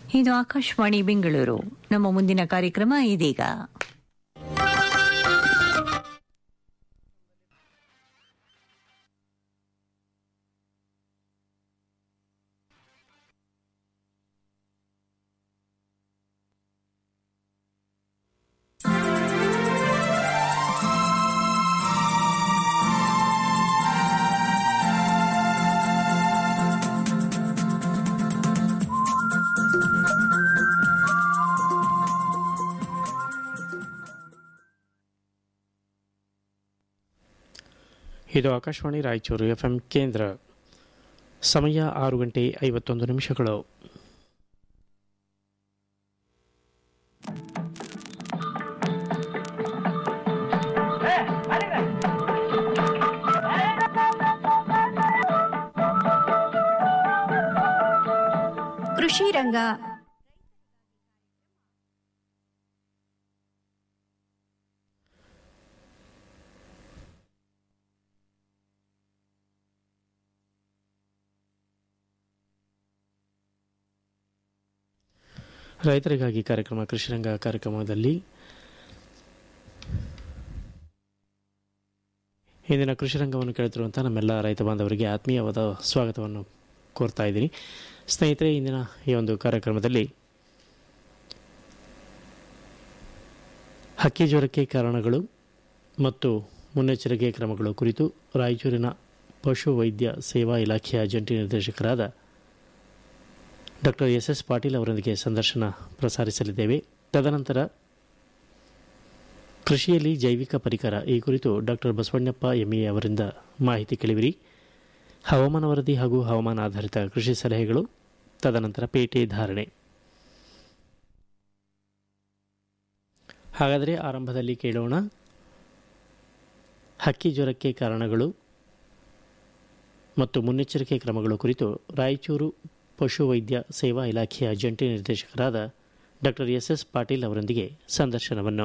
ಇದು ಆಕಾಶವಾಣಿ ಬೆಂಗಳೂರು ನಮ್ಮ ಮುಂದಿನ ಕಾರ್ಯಕ್ರಮ ಇದೀಗ ಇದು ಆಕಾಶವಾಣಿ ರಾಯಚೂರು ಎಫ್ಎಂ ಕೇಂದ್ರ ಸಮಯ ಆರು ಗಂಟೆ ಐವತ್ತೊಂದು ನಿಮಿಷಗಳು ಕೃಷಿ ರಂಗ ರೈತರಿಗಾಗಿ ಕಾರ್ಯಕ್ರಮ ಕೃಷಿರಂಗ ಕಾರ್ಯಕ್ರಮದಲ್ಲಿ ಇಂದಿನ ಕೃಷಿರಂಗವನ್ನು ಕೇಳುತ್ತಿರುವಂಥ ನಮ್ಮೆಲ್ಲ ರೈತ ಬಾಂಧವರಿಗೆ ಆತ್ಮೀಯವಾದ ಸ್ವಾಗತವನ್ನು ಕೋರ್ತಾ ಇದ್ದೀನಿ ಸ್ನೇಹಿತರೆ ಇಂದಿನ ಈ ಒಂದು ಕಾರ್ಯಕ್ರಮದಲ್ಲಿ ಹಕ್ಕಿ ಜ್ವರಕ್ಕೆ ಕಾರಣಗಳು ಮತ್ತು ಮುನ್ನೆಚ್ಚರಿಕೆ ಕ್ರಮಗಳು ಕುರಿತು ರಾಯಚೂರಿನ ಪಶು ವೈದ್ಯ ಸೇವಾ ಇಲಾಖೆಯ ಜಂಟಿ ನಿರ್ದೇಶಕರಾದ ಡಾಕ್ಟರ್ ಎಸ್ ಎಸ್ ಪಾಟೀಲ್ ಅವರೊಂದಿಗೆ ಸಂದರ್ಶನ ಪ್ರಸಾರಿಸಲಿದ್ದೇವೆ ತದನಂತರ ಕೃಷಿಯಲ್ಲಿ ಜೈವಿಕ ಪರಿಕರ ಈ ಕುರಿತು ಡಾಕ್ಟರ್ ಬಸವಣ್ಣಪ್ಪ ಎಂಇ ಅವರಿಂದ ಮಾಹಿತಿ ಕೇಳಿವಿರಿ ಹವಾಮಾನ ವರದಿ ಹಾಗೂ ಹವಾಮಾನ ಆಧಾರಿತ ಕೃಷಿ ಸಲಹೆಗಳು ತದನಂತರ ಪೇಟೆ ಧಾರಣೆ ಹಾಗಾದರೆ ಆರಂಭದಲ್ಲಿ ಕೇಳೋಣ ಹಕ್ಕಿ ಜ್ವರಕ್ಕೆ ಕಾರಣಗಳು ಮತ್ತು ಮುನ್ನೆಚ್ಚರಿಕೆ ಕ್ರಮಗಳು ಕುರಿತು ರಾಯಚೂರು ಪಶುವೈದ್ಯ ಸೇವಾ ಇಲಾಖೆಯ ಜಂಟಿ ನಿರ್ದೇಶಕರಾದ ಡಾಕ್ಟರ್ ಎಸ್ ಎಸ್ ಪಾಟೀಲ್ ಅವರೊಂದಿಗೆ ಸಂದರ್ಶನವನ್ನು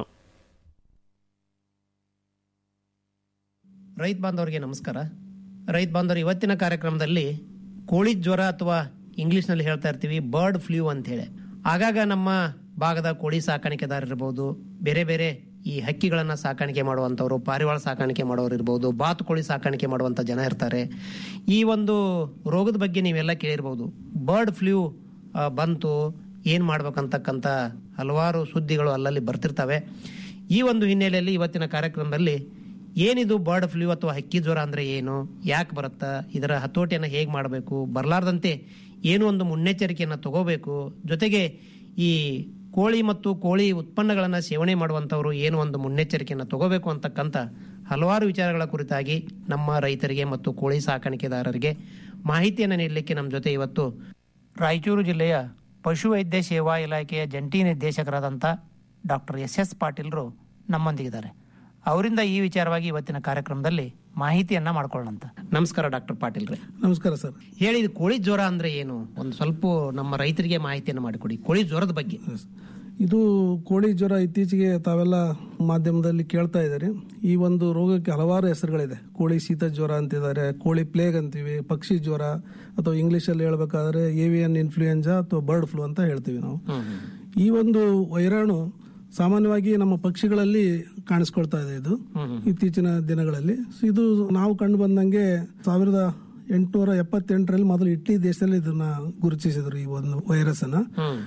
ರೈತ ಬಾಂಧವರಿಗೆ ನಮಸ್ಕಾರ ರೈತ ಬಾಂಧವರು ಇವತ್ತಿನ ಕಾರ್ಯಕ್ರಮದಲ್ಲಿ ಕೋಳಿ ಜ್ವರ ಅಥವಾ ಇಂಗ್ಲಿಷ್ನಲ್ಲಿ ಹೇಳ್ತಾ ಇರ್ತೀವಿ ಬರ್ಡ್ ಫ್ಲೂ ಅಂತ ಹೇಳಿ ಆಗಾಗ ನಮ್ಮ ಭಾಗದ ಕೋಳಿ ಸಾಕಾಣಿಕೆದಾರರಿರ್ಬೋದು ಬೇರೆ ಬೇರೆ ಈ ಹಕ್ಕಿಗಳನ್ನ ಸಾಕಾಣಿಕೆ ಮಾಡುವಂಥವ್ರು ಪಾರಿವಾಳ ಸಾಕಾಣಿಕೆ ಮಾಡೋರು ಇರ್ಬೋದು ಬಾತುಕೋಳಿ ಸಾಕಾಣಿಕೆ ಮಾಡುವಂಥ ಜನ ಇರ್ತಾರೆ ಈ ಒಂದು ರೋಗದ ಬಗ್ಗೆ ನೀವೆಲ್ಲ ಕೇಳಿರ್ಬೋದು ಬರ್ಡ್ ಫ್ಲೂ ಬಂತು ಏನು ಮಾಡ್ಬೇಕಂತಕ್ಕಂಥ ಹಲವಾರು ಸುದ್ದಿಗಳು ಅಲ್ಲಲ್ಲಿ ಬರ್ತಿರ್ತವೆ ಈ ಒಂದು ಹಿನ್ನೆಲೆಯಲ್ಲಿ ಇವತ್ತಿನ ಕಾರ್ಯಕ್ರಮದಲ್ಲಿ ಏನಿದು ಬರ್ಡ್ ಫ್ಲೂ ಅಥವಾ ಹಕ್ಕಿ ಜ್ವರ ಅಂದ್ರೆ ಏನು ಯಾಕೆ ಬರುತ್ತಾ ಇದರ ಹತೋಟಿಯನ್ನು ಹೇಗೆ ಮಾಡಬೇಕು ಬರಲಾರ್ದಂತೆ ಏನು ಒಂದು ಮುನ್ನೆಚ್ಚರಿಕೆಯನ್ನು ತಗೋಬೇಕು ಜೊತೆಗೆ ಈ ಕೋಳಿ ಮತ್ತು ಕೋಳಿ ಉತ್ಪನ್ನಗಳನ್ನು ಸೇವನೆ ಮಾಡುವಂಥವ್ರು ಏನು ಒಂದು ಮುನ್ನೆಚ್ಚರಿಕೆಯನ್ನು ತಗೋಬೇಕು ಅಂತಕ್ಕಂಥ ಹಲವಾರು ವಿಚಾರಗಳ ಕುರಿತಾಗಿ ನಮ್ಮ ರೈತರಿಗೆ ಮತ್ತು ಕೋಳಿ ಸಾಕಾಣಿಕೆದಾರರಿಗೆ ಮಾಹಿತಿಯನ್ನು ನೀಡಲಿಕ್ಕೆ ನಮ್ಮ ಜೊತೆ ಇವತ್ತು ರಾಯಚೂರು ಜಿಲ್ಲೆಯ ಪಶುವೈದ್ಯ ಸೇವಾ ಇಲಾಖೆಯ ಜಂಟಿ ನಿರ್ದೇಶಕರಾದಂಥ ಡಾಕ್ಟರ್ ಎಸ್ ಎಸ್ ಪಾಟೀಲ್ರು ನಮ್ಮೊಂದಿಗಿದ್ದಾರೆ ಅವರಿಂದ ಈ ವಿಚಾರವಾಗಿ ಇವತ್ತಿನ ಕಾರ್ಯಕ್ರಮದಲ್ಲಿ ಮಾಹಿತಿಯನ್ನ ಮಾಡ್ಕೊಳ್ಳೋಣ ನಮಸ್ಕಾರ ಡಾಕ್ಟರ್ ಪಾಟೀಲ್ ರೇ ನಮಸ್ಕಾರ ಸರ್ ಹೇಳಿ ಇದು ಕೋಳಿ ಜ್ವರ ಅಂದ್ರೆ ಏನು ಒಂದು ಸ್ವಲ್ಪ ನಮ್ಮ ರೈತರಿಗೆ ಮಾಹಿತಿಯನ್ನು ಮಾಡಿಕೊಡಿ ಕೋಳಿ ಜ್ವರದ ಬಗ್ಗೆ ಇದು ಕೋಳಿ ಜ್ವರ ಇತ್ತೀಚೆಗೆ ತಾವೆಲ್ಲ ಮಾಧ್ಯಮದಲ್ಲಿ ಕೇಳ್ತಾ ಇದ್ದಾರೆ ಈ ಒಂದು ರೋಗಕ್ಕೆ ಹಲವಾರು ಹೆಸರುಗಳಿದೆ ಕೋಳಿ ಶೀತ ಜ್ವರ ಅಂತಿದ್ದಾರೆ ಕೋಳಿ ಪ್ಲೇಗ್ ಅಂತೀವಿ ಪಕ್ಷಿ ಜ್ವರ ಅಥವಾ ಇಂಗ್ಲಿಷಲ್ಲಿ ಹೇಳ್ಬೇಕಾದ್ರೆ ಏವಿಯನ್ ಇನ್ಫ್ಲೂಯೆನ್ಸಾ ಅಥವಾ ಬರ್ಡ್ ಫ್ಲೂ ಅಂತ ಹೇಳ್ತೀವಿ ನಾವು ಈ ಒಂದು ವೈರಾಣು ಸಾಮಾನ್ಯವಾಗಿ ನಮ್ಮ ಪಕ್ಷಿಗಳಲ್ಲಿ ಕಾಣಿಸ್ಕೊಳ್ತಾ ಇದೆ ಇದು ಇತ್ತೀಚಿನ ದಿನಗಳಲ್ಲಿ ಇದು ನಾವು ಕಂಡು ಬಂದಂಗೆ ಸಾವಿರದ ಎಂಟುನೂರ ಎಪ್ಪತ್ತೆಂಟರಲ್ಲಿ ಮೊದಲು ಇಟ್ಲಿ ದೇಶದಲ್ಲಿ ಇದನ್ನ ಗುರುತಿಸಿದ್ರು ಈ ಒಂದು ವೈರಸ್ ಅನ್ನ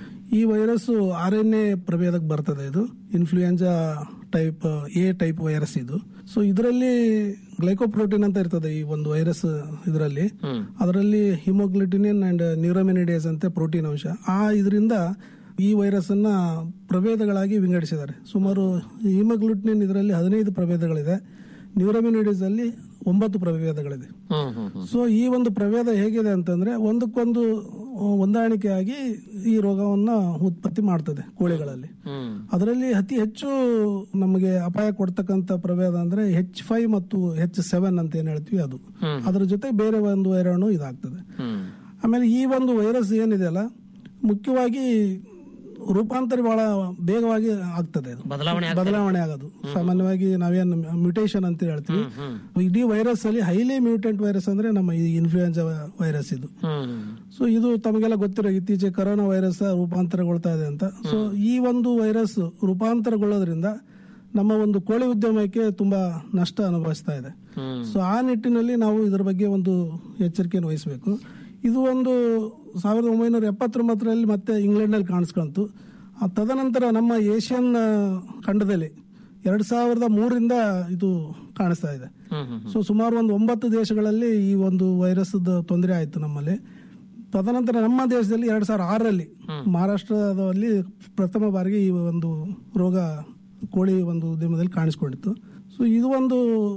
ಈ ವೈರಸ್ ಆರ್ ಎನ್ ಎ ಪ್ರಭೇದಕ್ಕೆ ಬರ್ತದೆ ಇದು influenza type A type virus ಇದು ಸೊ ಇದರಲ್ಲಿ ಗ್ಲೈಕೋಪ್ರೋಟೀನ್ ಅಂತ ಇರ್ತದೆ ಈ ಒಂದು ವೈರಸ್ ಇದರಲ್ಲಿ ಅದರಲ್ಲಿ ಹಿಮೋಗ್ಲಿಟಿನಿನ್ ಅಂಡ್ ನ್ಯೂರೋಮಿನಿಡೇಸ್ ಅಂತ ಪ್ರೋಟೀನ್ ಅಂಶ ಆ ಇದರಿಂದ ಈ ವೈರಸ್ ಅನ್ನ ಪ್ರಭೇದಗಳಾಗಿ ವಿಂಗಡಿಸಿದ್ದಾರೆ ಸುಮಾರು ಹಿಮೋಗ್ಲುಟಿನಿನ್ ಇದರಲ್ಲಿ ಹದಿನೈದು ಪ್ರಭೇದಗಳಿದೆ ನ್ಯೂರೋಮಿನಿಡೇಸ್ ಅಲ್ಲಿ ಒಂಬತ್ತು ಪ್ರಭೇದಗಳಿದೆ ಸೊ ಈ ಒಂದು ಪ್ರಭೇದ ಹೇಗಿದೆ ಅಂತಂದ್ರೆ ಒಂದಕ್ಕೊಂದು ಹೊಂದಾಣಿಕೆಯಾಗಿ ಈ ರೋಗವನ್ನ ಉತ್ಪತ್ತಿ ಮಾಡ್ತದೆ ಕೋಳಿಗಳಲ್ಲಿ ಅದರಲ್ಲಿ ಅತಿ ಹೆಚ್ಚು ನಮಗೆ ಅಪಾಯ ಕೊಡ್ತಕ್ಕಂತ ಪ್ರಭೇದ ಅಂದ್ರೆ ಹೆಚ್ ಫೈವ್ ಮತ್ತು ಹೆಚ್ ಸೆವೆನ್ ಅಂತ ಏನ್ ಹೇಳ್ತೀವಿ ಅದು ಅದರ ಜೊತೆ ಬೇರೆ ಒಂದು ವೈರಾಣು ಇದಾಗ್ತದೆ ಆಮೇಲೆ ಈ ಒಂದು ವೈರಸ್ ಏನಿದೆಯಲ್ಲ ಮುಖ್ಯವಾಗಿ ರೂಪಾಂತರ ಬಹಳ ಬೇಗವಾಗಿ ಆಗ್ತದೆ ಇದು ಬದಲಾವಣೆ ಬದಲಾವಣೆ ಆಗೋದು ಸಾಮಾನ್ಯವಾಗಿ ನಾವೇನು ಮ್ಯೂಟೇಷನ್ ಅಂತ ಹೇಳ್ತೀವಿ ಇಡೀ ವೈರಸ್ ಅಲ್ಲಿ ಹೈಲಿ ಮ್ಯೂಟೆಂಟ್ ವೈರಸ್ ಅಂದ್ರೆ ನಮ್ಮ ಈ ಇನ್ಫ್ಲೂಯೆನ್ಸಾ ವೈರಸ್ ಇದು ಹ್ಮ್ ಸೊ ಇದು ತಮಗೆಲ್ಲ ಗೊತ್ತಿರೋ ಇತ್ತೀಚೆಗೆ ಕೊರೋನಾ ವೈರಸ್ ರೂಪಾಂತರಗೊಳ್ತಾ ಇದೆ ಅಂತ ಸೊ ಈ ಒಂದು ವೈರಸ್ ರೂಪಾಂತರಗೊಳ್ಳೋದ್ರಿಂದ ನಮ್ಮ ಒಂದು ಕೋಳಿ ಉದ್ಯಮಕ್ಕೆ ತುಂಬಾ ನಷ್ಟ ಅನುಭವಿಸ್ತಾ ಇದೆ ಹ್ಮ್ ಸೊ ಆ ನಿಟ್ಟಿನಲ್ಲಿ ನಾವು ಇದರ ಬಗ್ಗೆ ಒಂದು ಎಚ್ಚರಿಕೆಯನ್ನು ವಹಿಸಬೇಕು ಇದು ಒಂದು ಸಾವಿರದ ಒಂಬೈನೂರ ಎಪ್ಪತ್ತೊಂಬತ್ತರಲ್ಲಿ ಮತ್ತೆ ಇಂಗ್ಲೆಂಡ್ನಲ್ಲಿ ಕಾಣಿಸ್ಕೊಂತು ಆ ತದನಂತರ ನಮ್ಮ ಏಷ್ಯನ್ ಆ, ಖಂಡದಲ್ಲಿ ಎರಡ್ ಸಾವಿರದ ಮೂರರಿಂದ ಇದು ಕಾಣಿಸ್ತಾ ಇದೆ ಹ್ಮ್ ಹ್ಮ್ ಸೊ ಸುಮಾರು ಒಂದು ಒಂಬತ್ತು ದೇಶಗಳಲ್ಲಿ ಈ ಒಂದು ವೈರಸ್ ತೊಂದರೆ ಆಯಿತು ನಮ್ಮಲ್ಲಿ ತದನಂತರ ನಮ್ಮ ದೇಶದಲ್ಲಿ ಎರಡ್ ಸಾವಿರದ ಆರರಲ್ಲಿ ಮಹಾರಾಷ್ಟ್ರದಲ್ಲಿ ಪ್ರಥಮ ಬಾರಿಗೆ ಈ ಒಂದು ರೋಗ ಕೋಳಿ ಒಂದು ಉದ್ಯಮದಲ್ಲಿ ಕಾಣಿಸ್ಕೊಂಡಿತ್ತು ಸೊ ಇದು ಒಂದು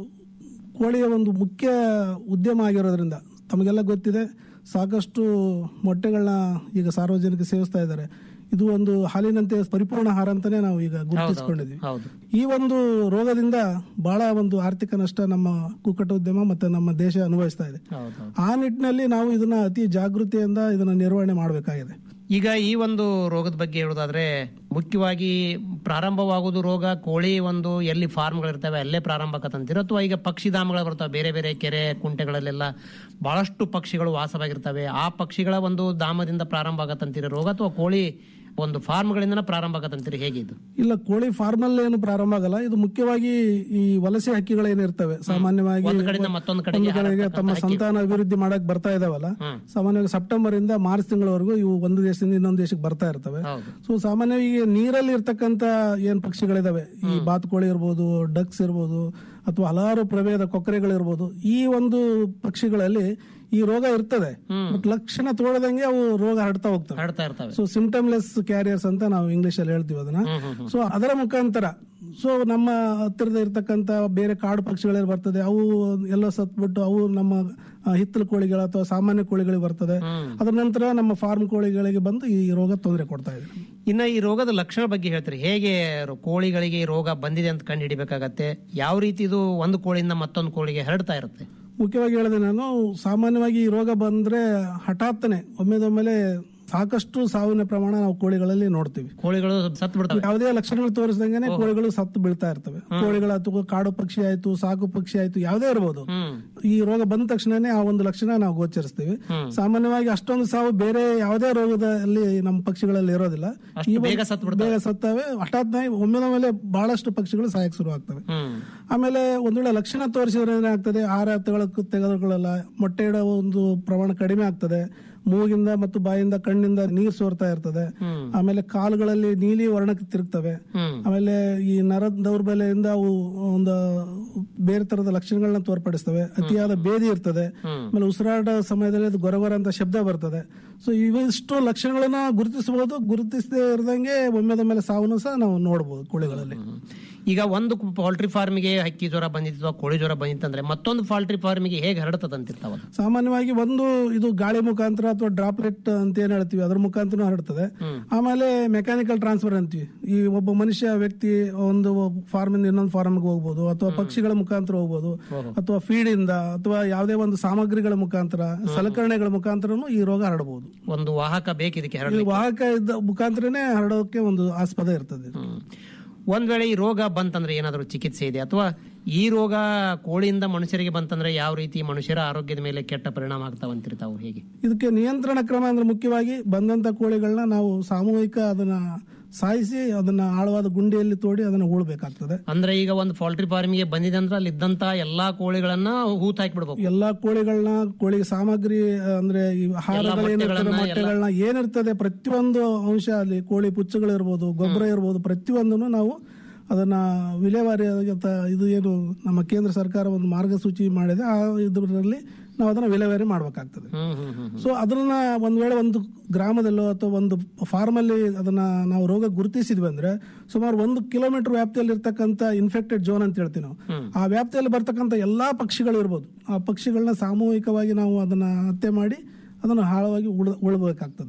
ಕೋಳಿಯ ಒಂದು ಮುಖ್ಯ ಉದ್ಯಮ ಆಗಿರೋದ್ರಿಂದ ತಮಗೆಲ್ಲ ಗೊತ್ತಿದೆ ಸಾಕಷ್ಟು ಮೊಟ್ಟೆಗಳನ್ನ ಈಗ ಸಾರ್ವಜನಿಕ ಸೇವಿಸ್ತಾ ಇದ್ದಾರೆ ಇದು ಒಂದು ಹಾಲಿನಂತೆ ಪರಿಪೂರ್ಣ ಆಹಾರ ಅಂತಾನೆ ನಾವು ಈಗ ಗುರುತಿಸ್ಕೊಂಡಿದ್ವಿ ಹೌದು ಈ ಒಂದು ರೋಗದಿಂದ ಬಹಳ ಒಂದು ಆರ್ಥಿಕ ನಷ್ಟ ನಮ್ಮ ಕುಕ್ಕಟ ಉದ್ಯಮ ಮತ್ತೆ ನಮ್ಮ ದೇಶ ಅನುಭವಿಸ್ತಾ ಇದೆ ಹೌದು ಹೌದು. ಆ ನಿಟ್ಟಿನಲ್ಲಿ ನಾವು ಇದನ್ನ ಅತಿ ಜಾಗೃತಿಯಿಂದ ಇದನ್ನ ನಿರ್ವಹಣೆ ಮಾಡಬೇಕಾಗಿದೆ ಈಗ ಈ ಒಂದು ರೋಗದ ಬಗ್ಗೆ ಹೇಳೋದಾದ್ರೆ ಮುಖ್ಯವಾಗಿ ಪ್ರಾರಂಭವಾಗುವುದು ರೋಗ ಕೋಳಿ ಒಂದು ಎಲ್ಲಿ ಫಾರ್ಮ್ಗಳಿರ್ತವೆ ಅಲ್ಲೇ ಪ್ರಾರಂಭ ಆಕತ್ತಂತೀರ ಅಥವಾ ಈಗ ಪಕ್ಷಿಧಾಮಗಳು ಬರ್ತವೆ ಬೇರೆ ಬೇರೆ ಕೆರೆ ಕುಂಟೆಗಳಲ್ಲೆಲ್ಲ ಬಹಳಷ್ಟು ಪಕ್ಷಿಗಳು ವಾಸವಾಗಿರ್ತವೆ ಆ ಪಕ್ಷಿಗಳ ಒಂದು ಧಾಮದಿಂದ ಪ್ರಾರಂಭ ಆಗತ್ತಂತೀರ ರೋಗ ಅಥವಾ ಕೋಳಿ ಒಂದು ಫಾರ್ಮ್ಗಳಿಂದ ಪ್ರಾರಂಭ ಆಗತ್ತಂತೀರಿ ಹೇಗಿದ್ದು ಇಲ್ಲ ಕೋಳಿ ಫಾರ್ಮ್ ಅಲ್ಲಿ ಏನು ಪ್ರಾರಂಭ ಆಗಲ್ಲ ಇದು ಮುಖ್ಯವಾಗಿ ಈ ವಲಸೆ ಹಕ್ಕಿಗಳೇನಿರ್ತವೆ ಸಾಮಾನ್ಯವಾಗಿ ಒಂದು ಕಡೆಯಿಂದ ಮತ್ತೊಂದು ಕಡೆಗೆ ಒಂದು ಕಡೆಗೆ ತಮ್ಮ ಸಂತಾನ ಅಭಿವೃದ್ಧಿ ಮಾಡಕ್ ಬರ್ತಾ ಇದಾವಲ್ಲ ಸಾಮಾನ್ಯವಾಗಿ ಸೆಪ್ಟೆಂಬರ್ ಇಂದ ಮಾರ್ಚ್ ತಿಂಗಳವರೆಗೂ ಇವು ಒಂದು ದೇಶದಿಂದ ಇನ್ನೊಂದು ದೇಶಕ್ಕೆ ಬರ್ತಾ ಇರ್ತವೆ ಹೌದು ಸೊ ಸಾಮಾನ್ಯವಾಗಿ ಈ ನೀರಲ್ಲಿ ಇರ್ತಕ್ಕಂತ ಏನ್ ಪಕ್ಷಿಗಳಿದಾವೆ ಈ ಬಾತುಕೋಳಿ ಇರ್ಬೋದು ಡಕ್ಸ್ ಇರ್ಬೋದು ಅಥವಾ ಹಲವಾರು ಪ್ರಭೇದ ಕೊಕ್ಕರೆಗಳಿರ್ಬೋದು ಈ ಒಂದು ಪಕ್ಷಿಗಳಲ್ಲಿ ಈ ರೋಗ ಇರ್ತದೆ ಬಟ್ ಲಕ್ಷಣ ತೋಳದಂಗೆ ಅವು ರೋಗ ಹರಡ್ತಾ ಹೋಗ್ತವೆ ಹರಡ್ತಾ ಇರ್ತವೆ ಸೊ ಸಿಂಪ್ಟಮ್ಲೆಸ್ ಕ್ಯಾರಿಯರ್ಸ್ ಅಂತ ನಾವು ಇಂಗ್ಲಿಷ್ ಅಲ್ಲಿ ಹೇಳ್ತೀವಿ ಅದನ್ನ ಸೊ ಅದರ ಮುಖಾಂತರ ಸೊ ನಮ್ಮ ಹತ್ತಿರದ ಇರ್ತಕ್ಕಂತ ಬೇರೆ ಕಾಡು ಪಕ್ಷಿಗಳಲ್ಲಿ ಬರ್ತದೆ ಅವು ಎಲ್ಲ ಸತ್ಬಿಟ್ಟು ಅವು ನಮ್ಮ ಆ, ಹಿತ್ತಲು ಕೋಳಿಗಳು ಅಥವಾ ಸಾಮಾನ್ಯ ಕೋಳಿಗಳಿಗೆ ಬರ್ತದೆ ಅದರ ನಂತರ ನಮ್ಮ ಫಾರ್ಮ್ ಕೋಳಿಗಳಿಗೆ ಬಂದು ಈ ರೋಗ ತೊಂದರೆ ಕೊಡ್ತಾ ಇದೆ ಇನ್ನ ಈ ರೋಗದ ಲಕ್ಷಣ ಬಗ್ಗೆ ಹೇಳ್ತೀರಿ ಹೇಗೆ ರೋ- ಕೋಳಿಗಳಿಗೆ ಈ ರೋಗ ಬಂದಿದೆ ಅಂತ ಕಂಡು ಹಿಡಿಬೇಕಾಗತ್ತೆ ಯಾವ ರೀತಿ ಇದು ಒಂದು ಕೋಳಿಯಿಂದ ಮತ್ತೊಂದು ಕೋಳಿಗೆ ಹರಡ್ತಾ ಇರುತ್ತೆ ಮುಖ್ಯವಾಗಿ ಹೇಳಿದೆ ನಾನು ಸಾಮಾನ್ಯವಾಗಿ ಈ ರೋಗ ಬಂದ್ರೆ ಹಠಾತ್ತನೆ ಒಮ್ಮೆದೊಮ್ಮೆಲೆ ಸಾಕಷ್ಟು ಸಾವಿನ ಪ್ರಮಾಣ ನಾವು ಕೋಳಿಗಳಲ್ಲಿ ನೋಡ್ತೀವಿ ಕೋಳಿಗಳು ಸತ್ತು ಬಿಡ್ತವೆ ಯಾವುದೇ ಲಕ್ಷಣಗಳು ತೋರಿಸಿದಂಗೆ ಕೋಳಿಗಳು ಸತ್ತು ಬೀಳ್ತಾ ಇರ್ತವೆ ಕೋಳಿಗಳ ಅಥವಾ ಕಾಡು ಪಕ್ಷಿ ಆಯ್ತು ಸಾಕು ಪಕ್ಷಿ ಆಯ್ತು ಯಾವುದೇ ಇರಬಹುದು ಹ್ಮ್ ಈ ರೋಗ ಬಂದ ತಕ್ಷಣನೇ ಆ ಒಂದು ಲಕ್ಷಣ ನಾವು ಗೋಚರಿಸ್ತೀವಿ ಸಾಮಾನ್ಯವಾಗಿ ಅಷ್ಟೊಂದು ಸಾವು ಬೇರೆ ಯಾವುದೇ ರೋಗದಲ್ಲಿ ನಮ್ಮ ಪಕ್ಷಿಗಳಲ್ಲಿ ಇರೋದಿಲ್ಲ ಈ ಒಂದು- ಬೇಗ ಸತ್ತು ಬೇಗ ಸತ್ತವೆ ಹಠಾತ್ ಒಮ್ಮೆದ ಮೇಲೆ ಬಹಳಷ್ಟು ಪಕ್ಷಿಗಳು ಸಾಯಕ್ ಶುರು ಆಗ್ತವೆ ಹ್ಮ್ ಆಮೇಲೆ ಒಂದ್ ವೇಳೆ ಲಕ್ಷಣ ತೋರಿಸಿದ್ರೆ ಏನಾಗ್ತದೆ ಆಹಾರ ತೆಗೊಳಕ್ ತೆಗೆದುಕೊಳ್ಳಲ್ಲ ಮೊಟ್ಟೆ ಇಡೋ ಒಂದು ಪ್ರಮಾಣ ಕಡಿಮೆ ಆಗ್ತದೆ ಮೂಗಿಂದ ಮತ್ತು ಬಾಯಿಂದ ಕಣ್ಣಿಂದ ನೀರ್ ಸೋರ್ತಾ ಇರ್ತದೆ ಆಮೇಲೆ ಕಾಲುಗಳಲ್ಲಿ ನೀಲಿ ವರ್ಣಕ್ಕೆ ತಿರುಗ್ತವೆ ಹ್ಮ್. ಆಮೇಲೆ ಈ ನರ ದೌರ್ಬಲ್ಯದಿಂದ ಅವು ಒಂದು ಬೇರೆ ತರದ ಲಕ್ಷಣಗಳನ್ನ ತೋರ್ಪಡಿಸ್ತವೆ ಅತಿಯಾದ ಬೇದಿ ಇರ್ತದೆ ಆಮೇಲೆ ಉಸಿರಾಟ ಸಮಯದಲ್ಲಿ ಅದು ಗೊರಗೊರ ಅಂತ ಶಬ್ದ ಬರ್ತದೆ ಸೊ ಇವಿಷ್ಟು ಲಕ್ಷಣಗಳನ್ನ ಗುರುತಿಸಬಹುದು ಗುರುತಿಸದೇ ಇರದಂಗೆ ಒಮ್ಮೆದ ಮೇಲೆ ಸಾವನ್ನು ಸಹ ನಾವು ನೋಡಬಹುದು ಕೋಳಿಗಳಲ್ಲಿ ಈಗ ಒಂದು ಪೌಲ್ಟ್ರಿ ಫಾರ್ಮಿಗೆ ಹಕ್ಕಿ ಜ್ವರ ಬಂದಿತ್ತು ಅಥವಾ ಕೋಳಿ ಜ್ವರ ಬಂದಿತ್ತಂದ್ರೆ ಮತ್ತೊಂದು ಪೌಲ್ಟ್ರಿ ಫಾರ್ಮಿಗೆ ಹೇಗೆ ಹರಡ್ತದಂತಿರ್ತಾವ ಸಾಮಾನ್ಯವಾಗಿ ಒಂದು ಇದು ಗಾಳಿ ಮುಖಾಂತರ ಅಥವಾ ಡ್ರಾಪ್ಲೆಟ್ ಅಂತ ಏನ್ ಹೇಳ್ತೀವಿ ಅದ್ರ ಮುಖಾಂತರ ಹರಡ್ತದೆ ಆಮೇಲೆ ಮೆಕ್ಯಾನಿಕಲ್ ಟ್ರಾನ್ಸ್ಫರ್ ಅಂತೀವಿ ಈ ಒಬ್ಬ ಮನುಷ್ಯ ವ್ಯಕ್ತಿ ಒಂದು ಫಾರ್ಮ್ ಇಂದ ಇನ್ನೊಂದು ಫಾರ್ಮ್ಗೆ ಹೋಗ್ಬೋದು ಅಥವಾ ಪಕ್ಷಿಗಳ ಮುಖಾಂತರ ಹೋಗ್ಬೋದು ಅಥವಾ ಫೀಡ್ ಇಂದ ಅಥವಾ ಯಾವುದೇ ಒಂದು ಸಾಮಗ್ರಿಗಳ ಮುಖಾಂತರ ಸಲಕರಣೆಗಳ ಮುಖಾಂತರನು ಈ ರೋಗ ಹರಡಬಹುದು ಒಂದು ವಾಹಕ ಬೇಕು ಇದಕ್ಕೆ ಈ ಹರಡ ವಾಹಕ ಇದ್ದ ಮುಖಾಂತರನೇ ಹರಡೋಕೆ ಒಂದು ಆಸ್ಪದ ಇರ್ತದೆ ಇದು. ಒಂದ್ ವೇಳೆ ಈ ರೋಗ ಬಂತಂದ್ರೆ ಏನಾದರೂ ಚಿಕಿತ್ಸೆ ಇದೆ ಅಥವಾ ಈ ರೋಗ ಕೋಳಿಯಿಂದ ಮನುಷ್ಯರಿಗೆ ಬಂತಂದ್ರೆ ಯಾವ ರೀತಿ ಮನುಷ್ಯರ ಆರೋಗ್ಯದ ಮೇಲೆ ಕೆಟ್ಟ ಪರಿಣಾಮ ಆಗ್ತಾವಂತಿರ್ತಾವು ಹೇಗೆ ಇದಕ್ಕೆ ನಿಯಂತ್ರಣ ಕ್ರಮ ಅಂದ್ರೆ ಮುಖ್ಯವಾಗಿ ಬಂದಂತ ಕೋಳಿಗಳನ್ನ ನಾವು ಸಾಮೂಹಿಕ ಅದನ್ನ ಸಾಯಿಸಿ ಅದನ್ನ ಆಳವಾದ ಗುಂಡಿಯಲ್ಲಿ ತೋಡಿ ಅದನ್ನ ಹೂಳ್ಬೇಕಾಗ್ತದೆ ಅಂದ್ರೆ ಈಗ ಒಂದು ಪೌಲ್ಟ್ರಿ ಫಾರ್ಮಿಗೆ ಬಂದಿದೆ ಅಂದ್ರೆ ಅಲ್ಲಿ ಇದ್ದಂತ ಎಲ್ಲಾ ಕೋಳಿಗಳನ್ನ ಹೂತ್ ಹಾಕಿಬಿಡ್ಬೇಕು ಎಲ್ಲಾ ಕೋಳಿಗಳನ್ನ ಕೋಳಿ ಸಾಮಗ್ರಿ ಅಂದ್ರೆ ಈ ಆಹಾರಗಳೇನಿರ್ತದೆ ಮೊಟ್ಟೆಗಳನ್ನ ಏನಿರ್ತದೆ ಪ್ರತಿಯೊಂದು ಅಂಶ ಅಲ್ಲಿ ಕೋಳಿ ಪುಚ್ಚಗಳಿರ್ಬೋದು ಗೊಬ್ಬರ ಇರ್ಬೋದು ಪ್ರತಿಯೊಂದನ್ನು ನಾವು ಅದನ್ನ ವಿಲೇವಾರಿ ಅಂತ ಇದು ಏನು ನಮ್ಮ ಕೇಂದ್ರ ಸರ್ಕಾರ ಒಂದು ಮಾರ್ಗಸೂಚಿ ಮಾಡಿದೆ ಆ ಇದರಲ್ಲಿ ನಾವು ಅದನ್ನ ವಿಲೇವಾರಿ ಮಾಡ್ಬೇಕಾಗ್ತದೆ ಹ್ಮ್ ಹ್ಮ್ ಹ್ಮ್ ಸೊ ಅದನ್ನ ಒಂದ್ ವೇಳೆ ಒಂದು ಗ್ರಾಮದಲ್ಲೋ ಅಥವಾ ಒಂದು ಫಾರ್ಮ್ ಅಲ್ಲಿ ಅದನ್ನ ನಾವು ರೋಗ ಗುರುತಿಸಿದ್ವಿ ಅಂದ್ರೆ ಸುಮಾರು ಒಂದು ಕಿಲೋಮೀಟರ್ ವ್ಯಾಪ್ತಿಯಲ್ಲಿ ಇರ್ತಕ್ಕಂಥ ಇನ್ಫೆಕ್ಟೆಡ್ ಝೋನ್ ಅಂತ ಹೇಳ್ತೀವಿ ನಾವು ಆ ವ್ಯಾಪ್ತಿಯಲ್ಲಿ ಬರ್ತಕ್ಕಂಥ ಎಲ್ಲಾ ಪಕ್ಷಿಗಳು ಇರ್ಬೋದು ಆ ಪಕ್ಷಿಗಳನ್ನ ಸಾಮೂಹಿಕವಾಗಿ ನಾವು ಅದನ್ನ ಹತ್ಯೆ ಮಾಡಿ ಅದನ್ನು ಆಳವಾಗಿ ಉಳ ಉಳ್ಬೇಕಾಗ್ತದೆ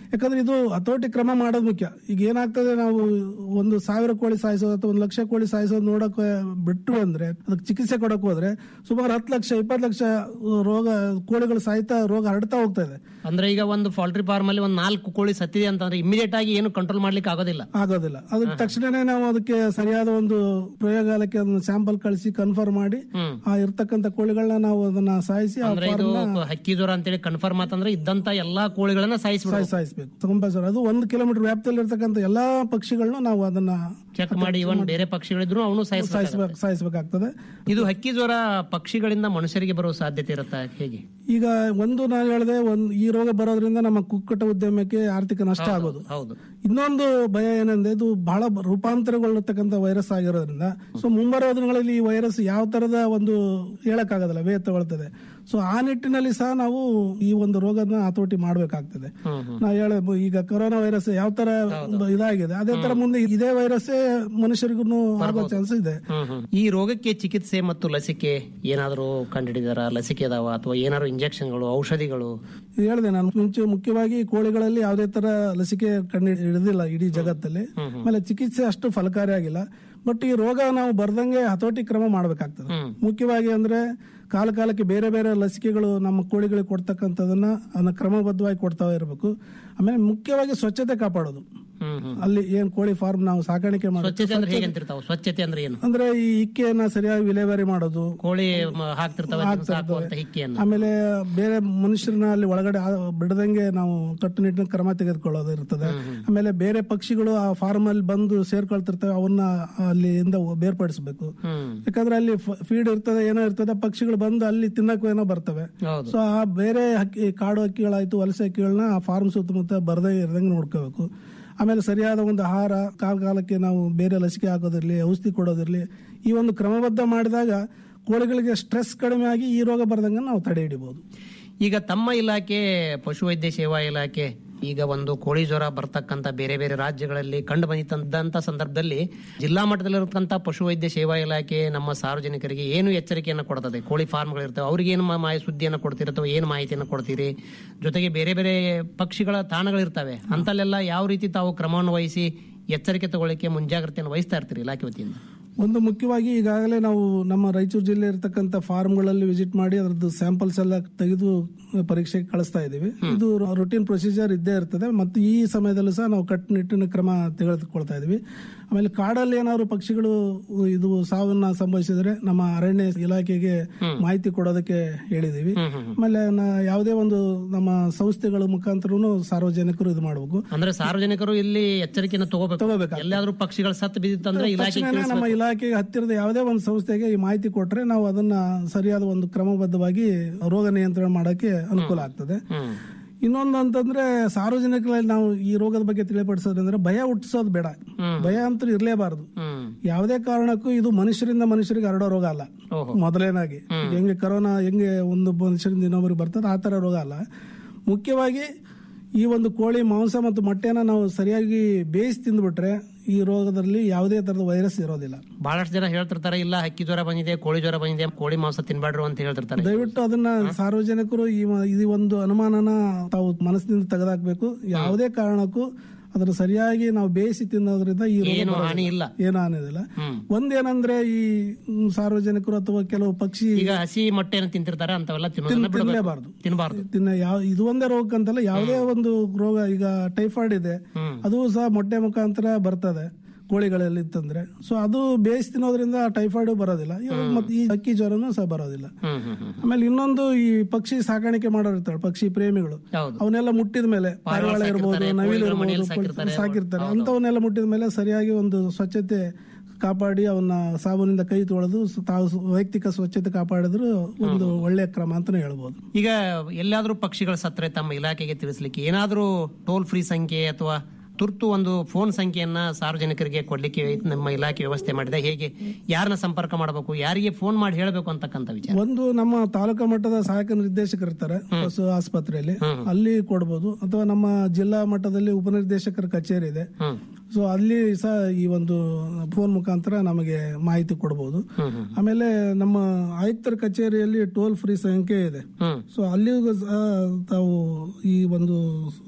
ಯಾಕಂದ್ರೆ ಇದು ಹತೋಟಿ ಕ್ರಮ ಮಾಡೋದು ಮುಖ್ಯ ಈಗ ಏನಾಗ್ತದೆ ನಾವು ಒಂದು ಸಾವಿರ ಕೋಳಿ ಸಾಯಿಸೋದು ಅಥವಾ ಒಂದು ಲಕ್ಷ ಕೋಳಿ ಸಾಯಿಸೋದು ನೋಡಕ್ ಬಿಟ್ಟು ಅಂದ್ರೆ ಅದಕ್ಕೆ ಚಿಕಿತ್ಸೆ ಕೊಡಕ್ ಹೋದ್ರೆ ಸುಮಾರು ಹತ್ತು ಲಕ್ಷ ಇಪ್ಪತ್ತು ಲಕ್ಷ ರೋಗ ಕೋಳಿಗಳು ಸಾಯ್ತಾ ರೋಗ ಹರಡ್ತಾ ಹೋಗ್ತಾ ಇದೆ ಅಂದ್ರೆ ಈಗ ಒಂದು ಪೌಲ್ಟ್ರಿ ಫಾರ್ಮ್ ಅಲ್ಲಿ ಒಂದು ನಾಲ್ಕು ಕೋಳಿ ಸತ್ತಿದೆ ಅಂತಂದ್ರೆ ಇಮಿಡಿಯೇಟ್ ಆಗಿ ಏನು ಕಂಟ್ರೋಲ್ ಮಾಡ್ಲಿಕ್ಕೆ ಆಗೋದಿಲ್ಲ ಆಗೋದಿಲ್ಲ ಅದಕ್ಕೆ ತಕ್ಷಣನೇ ನಾವು ಅದಕ್ಕೆ ಸರಿಯಾದ ಒಂದು ಪ್ರಯೋಗಾಲಯಕ್ಕೆ ಅದನ್ನ ಸ್ಯಾಂಪಲ್ ಕಳಿಸಿ ಕನ್ಫರ್ಮ್ ಮಾಡಿ ಆ ಇರ್ತಕ್ಕಂಥ ಕೋಳಿಗಳನ್ನ ನಾವು ಅದನ್ನ ಸಾಯಿಸಿ ಆ ಅಂದ್ರೆ ಇದು ಹಕ್ಕಿ ಜ್ವರ ಅಂತೇಳಿ ಕನ್ಫರ್ಮ್ ಆತಂದ್ರೆ ಇದ್ದಂತ ಎಲ್ಲಾ ಕೋಳಿಗಳನ್ನ ಸಾಯಿಸ್ಬಿಡ ಸಾಯಿ- ಸಾಯಿಸ್ಬೇಕು ಕಂಪಲ್ಸರಿ ಅದು ಒಂದು ಕಿಲೋಮೀಟರ್ ವ್ಯಾಪ್ತಿಯಲ್ಲಿ ಇರ್ತಕ್ಕಂಥ ಎಲ್ಲಾ ಪಕ್ಷಿಗಳನ್ನ ನಾವು ಅದನ್ನ ಚೆಕ್ ಮಾಡಿ ಇವನ್ ಬೇರೆ ಪಕ್ಷಿಗಳಿದ್ರು ಅವನು ಸಾಯಿಸ್ಬೇಕು ಸಾಯಿಸ್ಬೇಕು ಸಾಯಿಸ್ಬೇಕಾಗ್ತದೆ ಇದು ಹಕ್ಕಿ ಜ್ವರ ಪಕ್ಷಿಗಳಿಂದ ಮನುಷ್ಯರಿಗೆ ಬರೋ ಸಾಧ್ಯತೆ ಇರುತ್ತಾ ಹೇಗೆ ಈಗ ಒಂದು ನಾನು ಹೇಳಿದೆ ಒಂದು ಈ ರೋಗ ಬರೋದ್ರಿಂದ ನಮ್ಮ ಕುಕ್ಕಟ ಉದ್ಯಮಕ್ಕೆ ಆರ್ಥಿಕ ನಷ್ಟ ಆಗೋದು ಹೌದು ಇನ್ನೊಂದು ಭಯ ಏನಂದ್ರೆ ಇದು ಬಹಳ ರೂಪಾಂತರಗೊಳ್ಳತಕ್ಕಂಥ ವೈರಸ್ ಆಗಿರೋದ್ರಿಂದ ಸೊ ಮುಂಬರುವ ದಿನಗಳಲ್ಲಿ ಈ ವೈರಸ್ ಯಾವ ತರದ ಒಂದು ಹೇಳಕ್ಕಾಗೋದಿಲ್ಲ ವೇ ತಗೊಳ್ತದೆ ಸೊ ಆ ನಿಟ್ಟಿನಲ್ಲಿ ಸಹ ನಾವು ಈ ಒಂದು ರೋಗನ ಹತೋಟಿ ಮಾಡಬೇಕಾಗ್ತದೆ ಹ್ಮ್ ಹ್ಮ್ ನಾವು ಹೇಳ ಈಗ ಕೊರೋನಾ ವೈರಸ್ ಯಾವ ತರ ಇದಾಗಿದೆ ಅದೇ ತರ ಮುಂದೆ ಇದೇ ವೈರಸ್ ಮನುಷ್ಯರಿಗೂ ಆಗೋ ಚಾನ್ಸ್ ಇದೆ ಹ್ಮ್ ಹ್ಮ್. ಈ ರೋಗಕ್ಕೆ ಚಿಕಿತ್ಸೆ ಮತ್ತು ಲಸಿಕೆ ಏನಾದರೂ ಕಂಡುಹಿಡಿದಾರ ಲಸಿಕೆ ಅದಾವ ಅಥವಾ ಏನಾದ್ರು ಇಂಜೆಕ್ಷನ್ಗಳು ಔಷಧಿಗಳು ಇದು ಹೇಳಿದೆ ನಾನು ಮುಂಚೆ ಮುಖ್ಯವಾಗಿ ಕೋಳಿಗಳಲ್ಲಿ ಯಾವುದೇ ತರ ಲಸಿಕೆ ಕಂಡು ಹಿಡಿದಿಲ್ಲ ಇಡೀ ಜಗತ್ತಲ್ಲಿ ಆಮೇಲೆ ಚಿಕಿತ್ಸೆ ಅಷ್ಟು ಫಲಕಾರಿ ಆಗಿಲ್ಲ ಬಟ್ ಈ ರೋಗ ನಾವು ಬರ್ದಂಗೆ ಹತೋಟಿ ಕ್ರಮ ಮಾಡಬೇಕಾಗ್ತದೆ ಹ್ಮ್. ಮುಖ್ಯವಾಗಿ ಅಂದ್ರೆ ಕಾಲ ಕಾಲಕ್ಕೆ ಬೇರೆ ಬೇರೆ ಲಸಿಕೆಗಳು ನಮ್ಮ ಕೋಳಿಗಳಿಗೆ ಕೊಡ್ತಕ್ಕಂಥದನ್ನ ಅದನ್ನ ಕ್ರಮಬದ್ಧವಾಗಿ ಕೊಡ್ತಾ ಇರಬೇಕು ಆಮೇಲೆ ಮುಖ್ಯವಾಗಿ ಸ್ವಚ್ಛತೆ ಕಾಪಾಡೋದು ಹ್ಮ್ ಹ್ಮ್ ಅಲ್ಲಿ ಏನ್ ಕೋಳಿ ಫಾರ್ಮ್ ನಾವು ಸಾಕಾಣಿಕೆ ಮಾಡೋದು ಸ್ವಚ್ಛತೆ ಅಂದ್ರೆ ಹೇಗಂತಿರ್ತಾವ ಸ್ವಚ್ಛತೆ ಅಂದ್ರೆ ಏನು ಅಂದ್ರೆ ಈ ಇಕ್ಕೆಯನ್ನ ಸರಿಯಾಗಿ ವಿಲೇವಾರಿ ಮಾಡೋದು ಕೋಳಿ ಮ- ಹಾಕ್ತಿರ್ತಾವೆ ಅದನ್ನ ಸಾಕುವಂತ ಹಿಕ್ಕಿಯನ್ನ ಆಮೇಲೆ ಬೇರೆ ಮನುಷ್ಯರನ್ನ ಅಲ್ಲಿ ಒಳಗಡೆ ಆ- ಬಿಡದಂಗೆ ನಾವು ಕಟ್ಟುನಿಟ್ಟಿನ ಕ್ರಮ ತೆಗೆದುಕೊಳ್ಳೋದು ಇರ್ತದೆ ಆಮೇಲೆ ಬೇರೆ ಪಕ್ಷಿಗಳು ಆ ಫಾರ್ಮ್ ಅಲ್ಲಿ ಬಂದು ಸೇರ್ಕೊಳ್ತಿರ್ತವೆ ಅವನ್ನ ಅಲ್ಲಿಂದ ಬೇರ್ಪಡಿಸಬೇಕು ಹ್ಮ್ ಯಾಕಂದ್ರೆ ಅಲ್ಲಿ ಫೀಡ್ ಇರ್ತದೆ ಏನೋ ಇರ್ತದೆ ಪಕ್ಷಿಗಳು ಬಂದು ಅಲ್ಲಿ ತಿನ್ನಕ್ಕೂ ಏನೋ ಬರ್ತವೆ ಹೌದು ಸೊ ಆ ಬೇರೆ ಹಕ್ಕಿ ಕಾಡು ಹಕ್ಕಿಗಳಾಯ್ತು ವಲಸೆ ಹಕ್ಕಿಗಳನ್ನ ಆ ಫಾರ್ಮ್ ಸುತ್ತಮುತ್ತ ಬರದೇ ಇರದಂಗೆ ನೋಡ್ಕೋಬೇಕು ಆಮೇಲೆ ಸರಿಯಾದ ಒಂದು ಆಹಾರ ಕಾಲ ಕಾಲಕ್ಕೆ ನಾವು ಬೇರೆ ಲಸಿಕೆ ಹಾಕೋದಿರ್ಲಿ ಔಷಧಿ ಕೊಡೋದಿರ್ಲಿ ಈ ಒಂದು ಕ್ರಮಬದ್ಧ ಮಾಡಿದಾಗ ಕೋಳಿಗಳಿಗೆ ಸ್ಟ್ರೆಸ್ ಕಡಿಮೆ ಆಗಿ ಈ ರೋಗ ಬರ್ದಂಗೆ ನಾವು ತಡೆ ಹಿಡಿಬಹುದು ಈಗ ತಮ್ಮ ಇಲಾಖೆ ಪಶುವೈದ್ಯ ಸೇವಾ ಇಲಾಖೆ ಈಗ ಒಂದು ಕೋಳಿ ಜ್ವರ ಬರ್ತಕ್ಕಂತ ಬೇರೆ ಬೇರೆ ರಾಜ್ಯಗಳಲ್ಲಿ ಕಂಡು ಬಂದಿದ್ದಂತ ಸಂದರ್ಭದಲ್ಲಿ ಜಿಲ್ಲಾ ಮಟ್ಟದಲ್ಲಿರತಕ್ಕಂತ ಪಶುವೈದ್ಯ ಸೇವಾ ಇಲಾಖೆ ನಮ್ಮ ಸಾರ್ವಜನಿಕರಿಗೆ ಏನು ಎಚ್ಚರಿಕೆಯನ್ನು ಕೊಡ್ತದೆ ಕೋಳಿ ಫಾರ್ಮ್ಗಳಿರ್ತವೆ ಅವ್ರಿಗೆ ಏನು ಮಾ- ಮಾಹಿತಿ ಸುದ್ದಿಯನ್ನು ಕೊಡ್ತೀರಿ ಅಥವಾ ಏನು ಮಾಹಿತಿಯನ್ನು ಕೊಡ್ತೀರಿ ಜೊತೆಗೆ ಬೇರೆ ಬೇರೆ ಪಕ್ಷಿಗಳ ತಾಣಗಳಿರ್ತವೆ ಅಂತಲ್ಲೆಲ್ಲ ಯಾವ ರೀತಿ ತಾವು ಕ್ರಮವನ್ನು ವಹಿಸಿ ಎಚ್ಚರಿಕೆ ತಗೊಳ್ಳಿಕ್ಕೆ ಮುಂಜಾಗ್ರತೆಯನ್ನು ವಹಿಸ್ತಾ ಇರ್ತೀರಿ ಇಲಾಖೆ ವತಿಯಿಂದ ಒಂದು ಮುಖ್ಯವಾಗಿ ಈಗಾಗಲೇ ನಾವು ನಮ್ಮ ರಾಯಚೂರು ಜಿಲ್ಲೆ ಇರತಕ್ಕಂತ ಫಾರ್ಮ್ಗಳಲ್ಲಿ ವಿಸಿಟ್ ಮಾಡಿ ಅದ್ರದ್ದು ಸ್ಯಾಂಪಲ್ಸ್ ಎಲ್ಲ ತೆಗೆದು ಪರೀಕ್ಷೆಗೆ ಕಳಿಸ್ತಾ ಇದ್ದೀವಿ ಇದು ರುಟೀನ್ ಪ್ರೊಸೀಜರ್ ಇದ್ದೇ ಇರ್ತದೆ ಮತ್ತು ಈ ಸಮಯದಲ್ಲೂ ಸಹ ನಾವು ಕಟ್ಟುನಿಟ್ಟಿನ ಕ್ರಮ ತೆಗೆದುಕೊಳ್ತಾ ಇದೀವಿ ಆಮೇಲೆ ಕಾಡಲ್ಲಿ ಏನಾದ್ರು ಪಕ್ಷಿಗಳು ಇದು ಸಾವನ್ನ ಸಂಭವಿಸಿದ್ರೆ ನಮ್ಮ ಅರಣ್ಯ ಇಲಾಖೆಗೆ ಮಾಹಿತಿ ಕೊಡೋದಕ್ಕೆ ಹೇಳಿದೀವಿ ಆಮೇಲೆ ನ- ಯಾವುದೇ ಒಂದು ನಮ್ಮ ಸಂಸ್ಥೆಗಳ ಮುಖಾಂತರನು ಸಾರ್ವಜನಿಕರು ಇದು ಮಾಡಬೇಕು ಅಂದ್ರೆ ಸಾರ್ವಜನಿಕರು ಇಲ್ಲಿ ಎಚ್ಚರಿಕೆಯನ್ನು ತಗೋಬೇಕು ತಗೋಬೇಕಾಗ್ತದೆ. ಎಲ್ಲಾದ್ರೂ ಪಕ್ಷಿಗಳು ಸತ್ತು ಬಿದ್ದಿತ್ತಂದ್ರೆ ಇಲಾಖೆ ತಕ್ಷಣನೇ ನಮ್ಮ ಇಲಾಖೆಗೆ ಹತ್ತಿರದ ಯಾವುದೇ ಒಂದು ಸಂಸ್ಥೆಗೆ ಈ ಮಾಹಿತಿ ಕೊಟ್ರೆ ನಾವು ಅದನ್ನ ಸರಿಯಾದ ಒಂದು ಕ್ರಮಬದ್ಧವಾಗಿ ರೋಗ ನಿಯಂತ್ರಣ ಮಾಡಕ್ಕೆ ಅನುಕೂಲ ಆಗ್ತದೆ ಹ್ಮ್ ಇನ್ನೊಂದು ಅಂತಂದ್ರೆ ಸಾರ್ವಜನಿಕರಲ್ಲಿ ನಾವು ಈ ರೋಗದ ಬಗ್ಗೆ ತಿಳಿಪಡಿಸೋದಂದ್ರೆ ಭಯ ಹುಟ್ಟಿಸೋದು ಬೇಡ ಭಯ ಅಂತೂ ಇರಲೇಬಾರದು ಹ್ಮ್ ಯಾವುದೇ ಕಾರಣಕ್ಕೂ ಇದು ಮನುಷ್ಯರಿಂದ ಮನುಷ್ಯರಿಗೆ ಹರಡೋ ರೋಗ ಅಲ್ಲ ಓಹೋ. ಮೊದಲೇನಾಗಿ ಈಗ ಹೆಂಗೆ ಕರೋನಾ ಹೆಂಗೆ ಒಂದು ಮನುಷ್ಯರಿಂದ ಇನ್ನೊಬ್ಬರಿಗೆ ಬರ್ತದೆ ಆ ತರ ರೋಗ ಅಲ್ಲ ಮುಖ್ಯವಾಗಿ ಈ ಒಂದು ಕೋಳಿ ಮಾಂಸ ಮತ್ತು ಮೊಟ್ಟೆನ ನಾವು ಸರಿಯಾಗಿ ಬೇಯಿಸಿ ತಿಂದ್ಬಿಟ್ರೆ ಈ ರೋಗದಲ್ಲಿ ಯಾವುದೇ ತರದ ವೈರಸ್ ಇರೋದಿಲ್ಲ ಬಹಳಷ್ಟು ಜನ ಹೇಳ್ತಿರ್ತಾರೆ ಇಲ್ಲ ಹಕ್ಕಿ ಜ್ವರ ಬಂದಿದೆ ಕೋಳಿ ಜ್ವರ ಬಂದಿದೆ ಕೋಳಿ ಮಾಂಸ ತಿನ್ಬೇಡ್ರು ಅಂತ ಹೇಳ್ತಿರ್ತಾರೆ ದಯವಿಟ್ಟು ಅದನ್ನ ಸಾರ್ವಜನಿಕರು ಈ ಮ- ಈ ಒಂದು ಅನುಮಾನನ ತಾವು ಮನಸ್ಸಿನಿಂದ ತೆಗೆದಾಕ್ಬೇಕು ಯಾವುದೇ ಕಾರಣಕ್ಕೂ ಅದನ್ನ ಸರಿಯಾಗಿ ನಾವು ಬೇಯಿಸಿ ತಿನ್ನೋದ್ರಿಂದ ಈ ರೋಗ ಏನು ಬರೋದಿಲ್ಲ. ಹಾನಿ ಇಲ್ಲ ಏನೂ ಅನ್ನೋದಿಲ್ಲ ಹ್ಮ್ ಒಂದೇನಂದ್ರೆ ಈ ಮ್, ಸಾರ್ವಜನಿಕರು ಅಥವಾ ಕೆಲವು ಪಕ್ಷಿ ಈಗ ಹಸಿ ಮೊಟ್ಟೆಯನ್ನು ತಿಂತಿರ್ತಾರೆ ಅಂತವೆಲ್ಲ ತಿನ್ನೋದನ್ನ ಬಿಡಬೇಕು ತಿನ್ನಲೇಬಾರ್ದು ತಿನ್ನಬಾರ್ದು ತಿನ್ನ ಯಾವ ಇದು ಒಂದೇ ರೋಗಕ್ಕಂತಲ್ಲ ಯಾವುದೇ ಒಂದು ರೋಗ ಈಗ ಟೈಫಾಯ್ಡ್ ಇದೆ ಹ್ಮ್. ಅದು ಸಹ ಮೊಟ್ಟೆ ಮುಖಾಂತರ ಬರ್ತದೆ ಕೋಳಿಗಳಲ್ಲಿ ಇತ್ತಂದ್ರೆ ಸೊ ಅದು ಬೇಯಿಸಿ ತಿನ್ನೋದ್ರಿಂದ ಟೈಫಾಯ್ಡ್ ಬರೋದಿಲ್ಲ ಇವಾಗ ಮತ್ತೆ ಈ ಅಕ್ಕಿ ಜ್ವರನೂ ಸಹ ಬರೋದಿಲ್ಲ ಹ್ಮ್ ಹ್ಮ್ ಹ್ಮ್ ಆಮೇಲೆ ಇನ್ನೊಂದು ಈ ಪಕ್ಷಿ ಸಾಕಾಣಿಕೆ ಮಾಡೋರು ಇರ್ತಾರೆ ಪಕ್ಷಿ ಪ್ರೇಮಿಗಳು ಹೌದು ಅವನ್ನೆಲ್ಲ ಮುಟ್ಟಿದ ಮೇಲೆ ಪಾರಿವಾಳ ಇರ್ಬೋದು ಸಾಕಿರ್ತಾರೆ, ನವಿಲು ಕೋಳಿಗಳ ಇರ್ಬೋದು ಮನೆಯಲ್ಲಿ ಸಾಕಿರ್ತಾರೆ. ಸಾಕಿರ್ತಾರೆ ಅಂತವನ್ನೆಲ್ಲ ಮುಟ್ಟಿದ ಮೇಲೆ ಸರಿಯಾಗಿ ಒಂದು ಸ್ವಚ್ಛತೆ ಕಾಪಾಡಿ ಅವನ್ನ ಸಾಬೂನಿಂದ ಕೈ ತೊಳೆದು ಸ- ತಾವು ಸ- ವೈಯಕ್ತಿಕ ಸ್ವಚ್ಛತೆ ಕಾಪಾಡಿದ್ರು ಒಂದು ಒಳ್ಳೆಯ ಕ್ರಮ ಅಂತಾನೆ ಹೇಳ್ಬೋದು ಈಗ ಎಲ್ಲಾದ್ರೂ ಪಕ್ಷಿಗಳು ಸತ್ರೆ ತಮ್ಮ ಇಲಾಖೆಗೆ ತಿಳಿಸ್ಲಿಕ್ಕೆ ಏನಾದ್ರೂ ಟೋಲ್ ಫ್ರೀ ಸಂಖ್ಯೆ ಅಥವಾ ತುರ್ತು ಒಂದು ಫೋನ್ ಸಂಖ್ಯೆಯನ್ನ ಸಾರ್ವಜನಿಕರಿಗೆ ಕೊಡ್ಲಿಕ್ಕೆ ನಮ್ಮ ಇಲಾಖೆ ವ್ಯವಸ್ಥೆ ಮಾಡಿದೆ ಹೇಗೆ ಯಾರನ್ನ ಸಂಪರ್ಕ ಮಾಡಬೇಕು ಯಾರಿಗೆ ಫೋನ್ ಮಾಡಿ ಹೇಳಬೇಕು ಅಂತಕ್ಕಂಥ ವಿಚಾರ ಒಂದು ನಮ್ಮ ತಾಲೂಕಾ ಮಟ್ಟದ ಸಹಾಯಕ ನಿರ್ದೇಶಕರು ಇರ್ತಾರೆ ಪಶು ಆಸ್ಪತ್ರೆಯಲ್ಲಿ ಅಲ್ಲಿ ಕೊಡ್ಬೋದು ಅಥವಾ ನಮ್ಮ ಜಿಲ್ಲಾ ಮಟ್ಟದಲ್ಲಿ ಉಪನಿರ್ದೇಶಕರ ಕಚೇರಿ ಇದೆ ಹ್ಮ್ ಸೊ ಅಲ್ಲಿ ಸಹ ಈ ಒಂದು ಫೋನ್ ಮುಖಾಂತರ ನಮಗೆ ಮಾಹಿತಿ ಕೊಡಬಹುದು ಹ್ಮ್ ಹ್ಮ್ ಆಮೇಲೆ ನಮ್ಮ ಆಯುಕ್ತರ ಕಚೇರಿಯಲ್ಲಿ ಟೋಲ್ ಫ್ರೀ ಸಂಖ್ಯೆ ಇದೆ ಹ್ಮ್ ಸೊ ಅಲ್ಲಿಗೂ ಸಹ ತಾವು ಈ ಒಂದು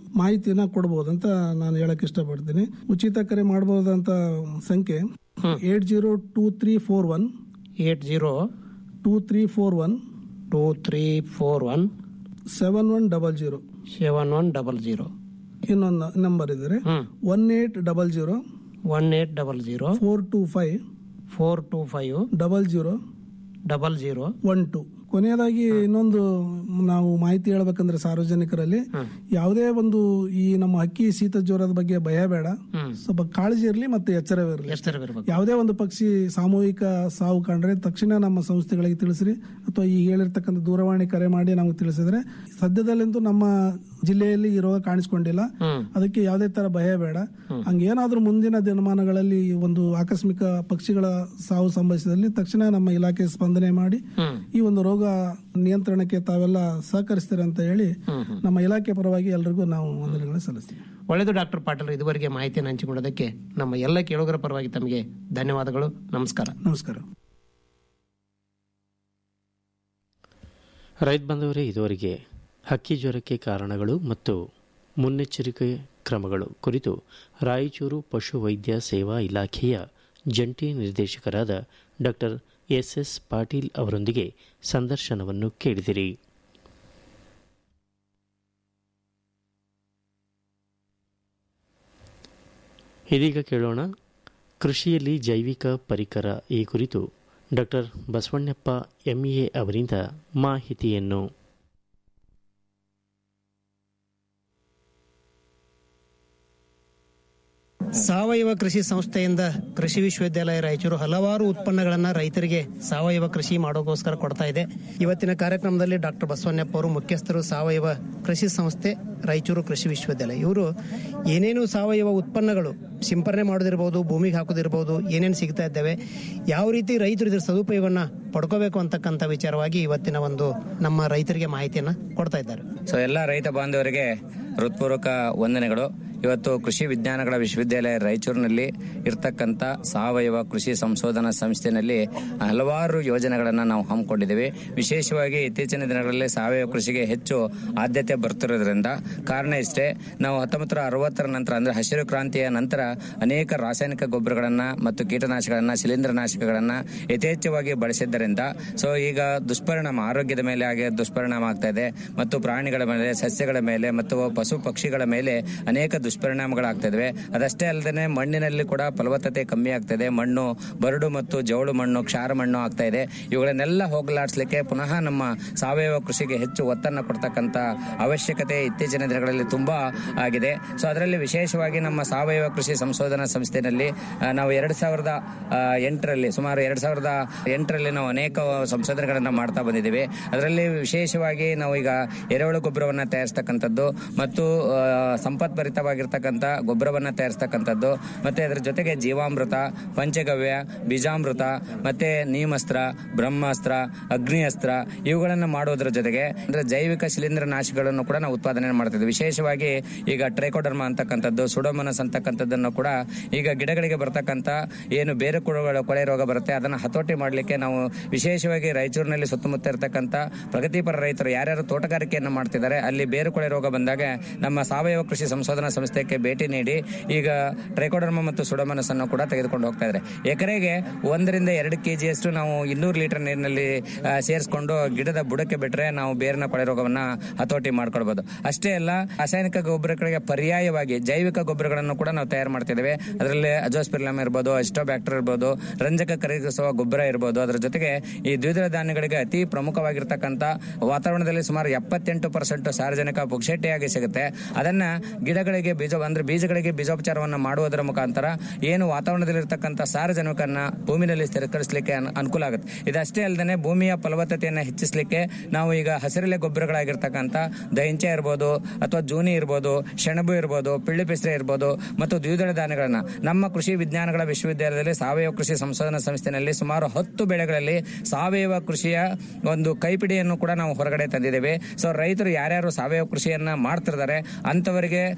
ಮಾಹಿತಿನ ಕೊಡ್ಬೋದಂತ ನಾನು ಹೇಳಕ್ ಇಷ್ಟಪಡ್ತೀನಿ ಉಚಿತ ಕರೆ ಮಾಡಬಹುದಂತ ಸಂಖ್ಯೆ eight zero two three four one eight zero two three four one two three four one seven one double zero seven one double zero ಇನ್ನೊಂದು ನಂಬರ್ ಇದ್ದಾರೆ hmm one eight double zero one eight double zero four two five four two five double zero double zero one two ಕೊನೆಯದಾಗಿ ಇನ್ನೊಂದು ನಾವು ಮಾಹಿತಿ ಹೇಳ್ಬೇಕಂದ್ರೆ ಸಾರ್ವಜನಿಕರಲ್ಲಿ ಯಾವುದೇ ಒಂದು ಈ ನಮ್ಮ ಹಕ್ಕಿ ಶೀತ ಜ್ವರದ ಬಗ್ಗೆ ಭಯ ಬೇಡ ಹ್ಮ್. ಸ್ವಲ್ಪ ಕಾಳಜಿ ಇರಲಿ ಮತ್ತೆ ಎಚ್ಚರವಿರಲಿ ಎಷ್ಟರವಿರ್ಬೇಕು ಯಾವುದೇ ಒಂದು ಪಕ್ಷಿ ಸಾಮೂಹಿಕ ಸಾವು ಕಂಡ್ರೆ ತಕ್ಷಣ ನಮ್ಮ ಸಂಸ್ಥೆಗಳಿಗೆ ತಿಳಿಸ್ರಿ ಅಥವಾ ಈ ಹೇಳಿರ್ತಕ್ಕಂಥ ದೂರವಾಣಿ ಕರೆ ಮಾಡಿ ನಮಗೆ ತಿಳಿಸಿದ್ರೆ ಸದ್ಯದಲ್ಲಂತೂ ನಮ್ಮ ಜಿಲ್ಲೆಯಲ್ಲಿ ಈ ರೋಗ ಕಾಣಿಸ್ಕೊಂಡಿಲ್ಲ ಹ್ಮ್ ಅದಕ್ಕೆ ಯಾವುದೇ ತರ ಭಯ ಬೇಡ ಹಂಗೇನಾದ್ರೂ ಮುಂದಿನ ದಿನಮಾನಗಳಲ್ಲಿ ಒಂದು ಆಕಸ್ಮಿಕ ಪಕ್ಷಿಗಳ ಸಾವು ಸಂಭವಿಸಿದಲ್ಲಿ ತಕ್ಷಣ ನಮ್ಮ ಇಲಾಖೆ ಸ್ಪಂದನೆ ಮಾಡಿ ಹ್ಮ್ ಈ ಒಂದು ರೋಗ ನಿಯಂತ್ರಣಕ್ಕೆ ತಾವೆಲ್ಲ ಸಹಕರಿಸ್ತೀರ ಅಂತ ಹೇಳಿ ಹ್ಮ್ ಹ್ಮ್ ನಮ್ಮ ಇಲಾಖೆ ಪರವಾಗಿ ಎಲ್ರಿಗೂ ನಾವು ವಂದನೆಗಳನ್ನು ಸಲ್ಲಿಸ್ತೀವಿ ಒಳ್ಳೆಯದು ಡಾಕ್ಟರ್ ಪಾಟೀಲ್ ಇದುವರೆಗೆ ಮಾಹಿತಿಯನ್ನು ಹಂಚಿಕೊಳ್ಳೋದಕ್ಕೆ ನಮ್ಮ ಎಲ್ಲ ಕೇಳುಗರ ಪರವಾಗಿ ತಮಗೆ ಧನ್ಯವಾದಗಳು ನಮಸ್ಕಾರ ನಮಸ್ಕಾರ ರೈತ ಬಂದವರೇ ಇದುವರೆಗೆ ಹಕ್ಕಿ ಜ್ವರಕ್ಕೆ ಕಾರಣಗಳು ಮತ್ತು ಮುನ್ನೆಚ್ಚರಿಕೆ ಕ್ರಮಗಳು ಕುರಿತು ರಾಯಚೂರು ಪಶು ವೈದ್ಯ ಸೇವಾ ಇಲಾಖೆಯ ಜಂಟಿ ನಿರ್ದೇಶಕರಾದ ಡಾಕ್ಟರ್ ಎಸ್ ಎಸ್ ಪಾಟೀಲ್ ಅವರೊಂದಿಗೆ ಸಂದರ್ಶನವನ್ನು ಕೇಳಿದಿರಿ ಇದೀಗ ಕೇಳೋಣ ಕೃಷಿಯಲ್ಲಿ ಜೈವಿಕ ಪರಿಕರ ಈ ಕುರಿತು ಡಾಕ್ಟರ್ ಬಸವಣ್ಣಪ್ಪ ಎಂಇಎ ಅವರಿಂದ ಮಾಹಿತಿಯನ್ನು ಸಾವಯವ ಕೃಷಿ ಸಂಸ್ಥೆಯಿಂದ ಕೃಷಿ ವಿಶ್ವವಿದ್ಯಾಲಯ ರಾಯಚೂರು ಹಲವಾರು ಉತ್ಪನ್ನಗಳನ್ನ ರೈತರಿಗೆ ಸಾವಯವ ಕೃಷಿ ಮಾಡೋಗೋಸ್ಕರ ಕೊಡ್ತಾ ಇದೆ ಇವತ್ತಿನ ಕಾರ್ಯಕ್ರಮದಲ್ಲಿ ಡಾಕ್ಟರ್ ಬಸವಣ್ಣಪ್ಪ ಅವರು ಮುಖ್ಯಸ್ಥರು ಸಾವಯವ ಕೃಷಿ ಸಂಸ್ಥೆ ರಾಯಚೂರು ಕೃಷಿ ವಿಶ್ವವಿದ್ಯಾಲಯ ಇವರು ಏನೇನು ಸಾವಯವ ಉತ್ಪನ್ನಗಳು ಸಿಂಪರಣೆ ಮಾಡೋದಿರ್ಬೋದು ಭೂಮಿಗೆ ಹಾಕೋದಿರ್ಬೋದು ಏನೇನು ಸಿಗ್ತಾ ಇದ್ದಾವೆ ಯಾವ ರೀತಿ ರೈತರು ಇದ್ರ ಸದುಪಯೋಗವನ್ನ ಪಡ್ಕೋಬೇಕು ಅಂತಕ್ಕಂಥ ವಿಚಾರವಾಗಿ ಇವತ್ತಿನ ಒಂದು ನಮ್ಮ ರೈತರಿಗೆ ಮಾಹಿತಿಯನ್ನ ಕೊಡ್ತಾ ಇದ್ದಾರೆ ಸೊ ಎಲ್ಲ ರೈತ ಬಾಂಧವರಿಗೆ ಹೃತ್ಪೂರ್ವಕ ವಂದನೆಗಳು ಇವತ್ತು ಕೃಷಿ ವಿಜ್ಞಾನಗಳ ವಿಶ್ವವಿದ್ಯಾಲಯ ರಾಯಚೂರಿನಲ್ಲಿ ಇರ್ತಕ್ಕಂಥ ಸಾವಯವ ಕೃಷಿ ಸಂಶೋಧನಾ ಸಂಸ್ಥೆಯಲ್ಲಿ ಹಲವಾರು ಯೋಜನೆಗಳನ್ನು ನಾವು ಹಮ್ಮಿಕೊಂಡಿದ್ದೇವೆ ವಿಶೇಷವಾಗಿ ಇತ್ತೀಚಿನ ದಿನಗಳಲ್ಲಿ ಸಾವಯವ ಕೃಷಿಗೆ ಹೆಚ್ಚು ಆದ್ಯತೆ ಬರ್ತಿರೋದ್ರಿಂದ ಕಾರಣ ಇಷ್ಟೇ ನಾವು ಹತ್ತೊಂಬತ್ತು ಅರವತ್ತರ ನಂತರ ಅಂದ್ರೆ ಹಸಿರು ಕ್ರಾಂತಿಯ ನಂತರ ಅನೇಕ ರಾಸಾಯನಿಕ ಗೊಬ್ಬರಗಳನ್ನ ಮತ್ತು ಕೀಟನಾಶಕಗಳನ್ನ ಶಿಲೀಂಧ್ರನಾಶಕಗಳನ್ನ ಯಥೇಚ್ಛವಾಗಿ ಬಳಸಿದ್ದರಿಂದ ಸೊ ಈಗ ದುಷ್ಪರಿಣಾಮ ಆರೋಗ್ಯದ ಮೇಲೆ ಹಾಗೆ ದುಷ್ಪರಿಣಾಮ ಆಗ್ತಾ ಇದೆ ಮತ್ತು ಪ್ರಾಣಿಗಳ ಮೇಲೆ ಸಸ್ಯಗಳ ಮೇಲೆ ಮತ್ತು ಪಶು ಪಕ್ಷಿಗಳ ಮೇಲೆ ಅನೇಕ ದುಷ್ಪರಿಣಾಮಗಳಾಗ್ತಾ ಇದಾವೆ ಅದಷ್ಟೇ ಅಲ್ಲದೆ ಮಣ್ಣಿನಲ್ಲಿ ಕೂಡ ಫಲವತ್ತತೆ ಕಮ್ಮಿ ಆಗ್ತಾ ಇದೆ ಮಣ್ಣು ಬರಡು ಮತ್ತು ಜವಳು ಮಣ್ಣು ಕ್ಷಾರ ಮಣ್ಣು ಆಗ್ತಾ ಇದೆ ಇವುಗಳನ್ನೆಲ್ಲ ಹೋಗಲಾಡಿಸ್ಲಿಕ್ಕೆ ಪುನಃ ನಮ್ಮ ಸಾವಯವ ಕೃಷಿಗೆ ಹೆಚ್ಚು ಒತ್ತನ್ನು ಕೊಡ್ತಕ್ಕಂಥ ಅವಶ್ಯಕತೆ ಇತ್ತೀಚಿನ ದಿನಗಳಲ್ಲಿ ತುಂಬಾ ಆಗಿದೆ ಸೊ ಅದರಲ್ಲಿ ವಿಶೇಷವಾಗಿ ನಮ್ಮ ಸಾವಯವ ಕೃಷಿ ಸಂಶೋಧನಾ ಸಂಸ್ಥೆಯಲ್ಲಿ ಆ, ನಾವು ಎರಡ್ ಸಾವಿರದ ಆ, ಎಂಟರಲ್ಲಿ ಸುಮಾರು ಎರಡ್ ಸಾವಿರದ ಎಂಟರಲ್ಲಿ ನಾವು ಅನೇಕ ಸಂಶೋಧನೆಗಳನ್ನ ಮಾಡ್ತಾ ಬಂದಿದ್ದೀವಿ ಅದರಲ್ಲಿ ವಿಶೇಷವಾಗಿ ನಾವು ಈಗ ಎರೆಹುಳು ಗೊಬ್ಬರವನ್ನ ತಯಾರಿಸ್ತಕ್ಕಂಥದ್ದು ಮತ್ತು ಆ, ಸಂಪತ್ಭರಿತವಾಗಿರ್ತಕ್ಕಂಥ ಗೊಬ್ಬರವನ್ನ ತಯಾರಿಸ್ತಕ್ಕಂಥದ್ದು ಮತ್ತೆ ಅದರ ಜೊತೆಗೆ ಜೀವಾಮೃತ ಪಂಚಗವ್ಯ ಬೀಜಾಮೃತ ಮತ್ತೆ ನೀಮಸ್ತ್ರ ಬ್ರಹ್ಮಾಸ್ತ್ರ ಅಗ್ನಿ ಅಸ್ತ್ರ ಇವುಗಳನ್ನ ಮಾಡೋದ್ರ ಜೊತೆಗೆ ಅಂದ್ರೆ ಜೈವಿಕ ಶಿಲೀಂಧ್ರ ನಾಶಗಳನ್ನು ಕೂಡ ನಾವು ಉತ್ಪಾದನೆ ಮಾಡ್ತಿದ್ವಿ ವಿಶೇಷವಾಗಿ ಈಗ ಟ್ರೈಕೋಡರ್ಮಾ ಅಂತಕ್ಕಂಥದ್ದು ಸುಡೋಮನಸ್ ಅಂತಕ್ಕಂಥದ್ದನ್ನು ಕೂಡ ಈಗ ಗಿಡಗಳಿಗೆ ಬರ್ತಕ್ಕಂಥ ಏನು ಬೇರೆ ಕುಳಗಳ ಕೊಳೆ ರೋಗ ಬರುತ್ತೆ ಅದನ್ನ ಹತೋಟಿ ಮಾಡಲಿಕ್ಕೆ ನಾವು ವಿಶೇಷವಾಗಿ ರಾಯಚೂರಿನಲ್ಲಿ ಸುತ್ತಮುತ್ತ ಇರತಕ್ಕಂಥ ಪ್ರಗತಿಪರ ರೈತರು ಯಾರ್ಯಾರು ತೋಟಗಾರಿಕೆಯನ್ನು ಮಾಡ್ತಿದ್ದಾರೆ ಅಲ್ಲಿ ಬೇರು ಕೊಳೆ ರೋಗ ಬಂದಾಗ ನಮ್ಮ ಸಾವಯವ ಕೃಷಿ ಸಂಶೋಧನಾ ಸಂಸ್ಥೆಗೆ ಭೇಟಿ ನೀಡಿ ಈಗ ಟ್ರೈಕೋಡರ್ಮಾ ಮತ್ತು ಸುಡೋಮನಸ್ ಅನ್ನು ಕೂಡ ತೆಗೆದುಕೊಂಡು ಹೋಗ್ತಾ ಇದ್ದಾರೆ ಎಕರೆಗೆ ಒಂದರಿಂದ ಎರಡು ಕೆಜಿಯಷ್ಟು ನಾವು ಇನ್ನೂರು ಲೀಟರ್ ನೀರಿನಲ್ಲಿ ಆ, ಸೇರಿಸ್ಕೊಂಡು ಗಿಡದ ಬುಡಕ್ಕೆ ಬಿಟ್ರೆ ನಾವು ಬೇರಿನ ಕೊಳೆ ರೋಗವನ್ನ ಹತೋಟಿ ಮಾಡ್ಕೊಳ್ಬಹುದು ಅಷ್ಟೇ ಅಲ್ಲ ರಾಸಾಯನಿಕ ಗೊಬ್ಬರಗಳಿಗೆ ಪರ್ಯಾಯವಾಗಿ ಜೈವಿಕ ಗೊಬ್ಬರಗಳನ್ನು ಕೂಡ ನಾವು ತಯಾರು ಮಾಡ್ತಿದ್ದೇವೆ ಅದರಲ್ಲಿ ಅಜೋಸ್ಪಿರ್ಲಮ್ ಇರ್ಬೋದು ಅಸ್ಟೋಬ್ಯಾಕ್ಟರ್ ಇರ್ಬೋದು ರಂಜಕ ಕರಗಿಸುವ ಗೊಬ್ಬರ ಇರ್ಬೋದು ಅದರ ಜೊತೆಗೆ ಈ ದ್ವಿದಳ ಧಾನ್ಯಗಳಿಗೆ ಅತಿ ಪ್ರಮುಖವಾಗಿರ್ತಕ್ಕಂಥ ವಾತಾವರಣದಲ್ಲಿ ಸುಮಾರು ಎಪ್ಪತ್ತೆಂಟು ಪರ್ಸೆಂಟ್ ಸಾರ್ವಜನಿಕ ಪುಕ್ಷೇಟಿಯಾಗಿ ಸಿಗುತ್ತೆ ಅದನ್ನ ಗಿಡಗಳಿಗೆ ಬೀಜ ಅಂದ್ರೆ ಬೀಜಗಳಿಗೆ ಬೀಜೋಪಚಾರವನ್ನ ಮಾಡುವುದರ ಮುಖಾಂತರ ಏನು ವಾತಾವರಣದಲ್ಲಿರ್ತಕ್ಕಂಥ ಸಾರಜನಕನ್ನ ಭೂಮಿನಲ್ಲಿ ಸ್ಥಿರೀಕರಿಸಲಿಕ್ಕೆ ಅನ್- ಅನುಕೂಲ ಆಗುತ್ತೆ ಇದಷ್ಟೇ ಅಲ್ಲದೆ ಭೂಮಿಯ ಫಲವತ್ತತೆಯನ್ನು ಹೆಚ್ಚಿಸಲಿಕ್ಕೆ ನಾವು ಈಗ ಹಸಿರೆಲೆ ಗೊಬ್ಬರಗಳಾಗಿರ್ತಕ್ಕಂಥ ದೈಂಚ ಇರ್ಬೋದು ಅಥವಾ ಜೂನಿ ಇರ್ಬೋದು ಸೆಣಬು ಇರ್ಬೋದು ಪಿಳ್ಳಿ ಪೆಸರೆ ಇರ್ಬೋದು ಮತ್ತು ದ್ವಿದಳ ಧಾನ್ಯಗಳನ್ನ ನಮ್ಮ ಕೃಷಿ ವಿಜ್ಞಾನಗಳ ವಿಶ್ವವಿದ್ಯಾಲಯದಲ್ಲಿ ಸಾವಯವ ಕೃಷಿ ಸಂಶೋಧನಾ ಸಂಸ್ಥೆಯಲ್ಲಿ ಸುಮಾರು ಹತ್ತು ಬೆಳೆಗಳಲ್ಲಿ ಸಾವಯವ ಕೃಷಿಯ ಒಂದು ಕೈಪಿಡಿಯನ್ನು ಕೂಡ ನಾವು ಹೊರಗಡೆ ತಂದಿದ್ದೇವೆ ಸೊ ರೈತರು ಯಾರ್ಯಾರು ಸಾವಯವ ಕೃಷಿಯನ್ನ ಮಾಡ್ತಿರ್ತಾರೆ ಅಂತವರಿಗೆ ಈ ಭತ್ತ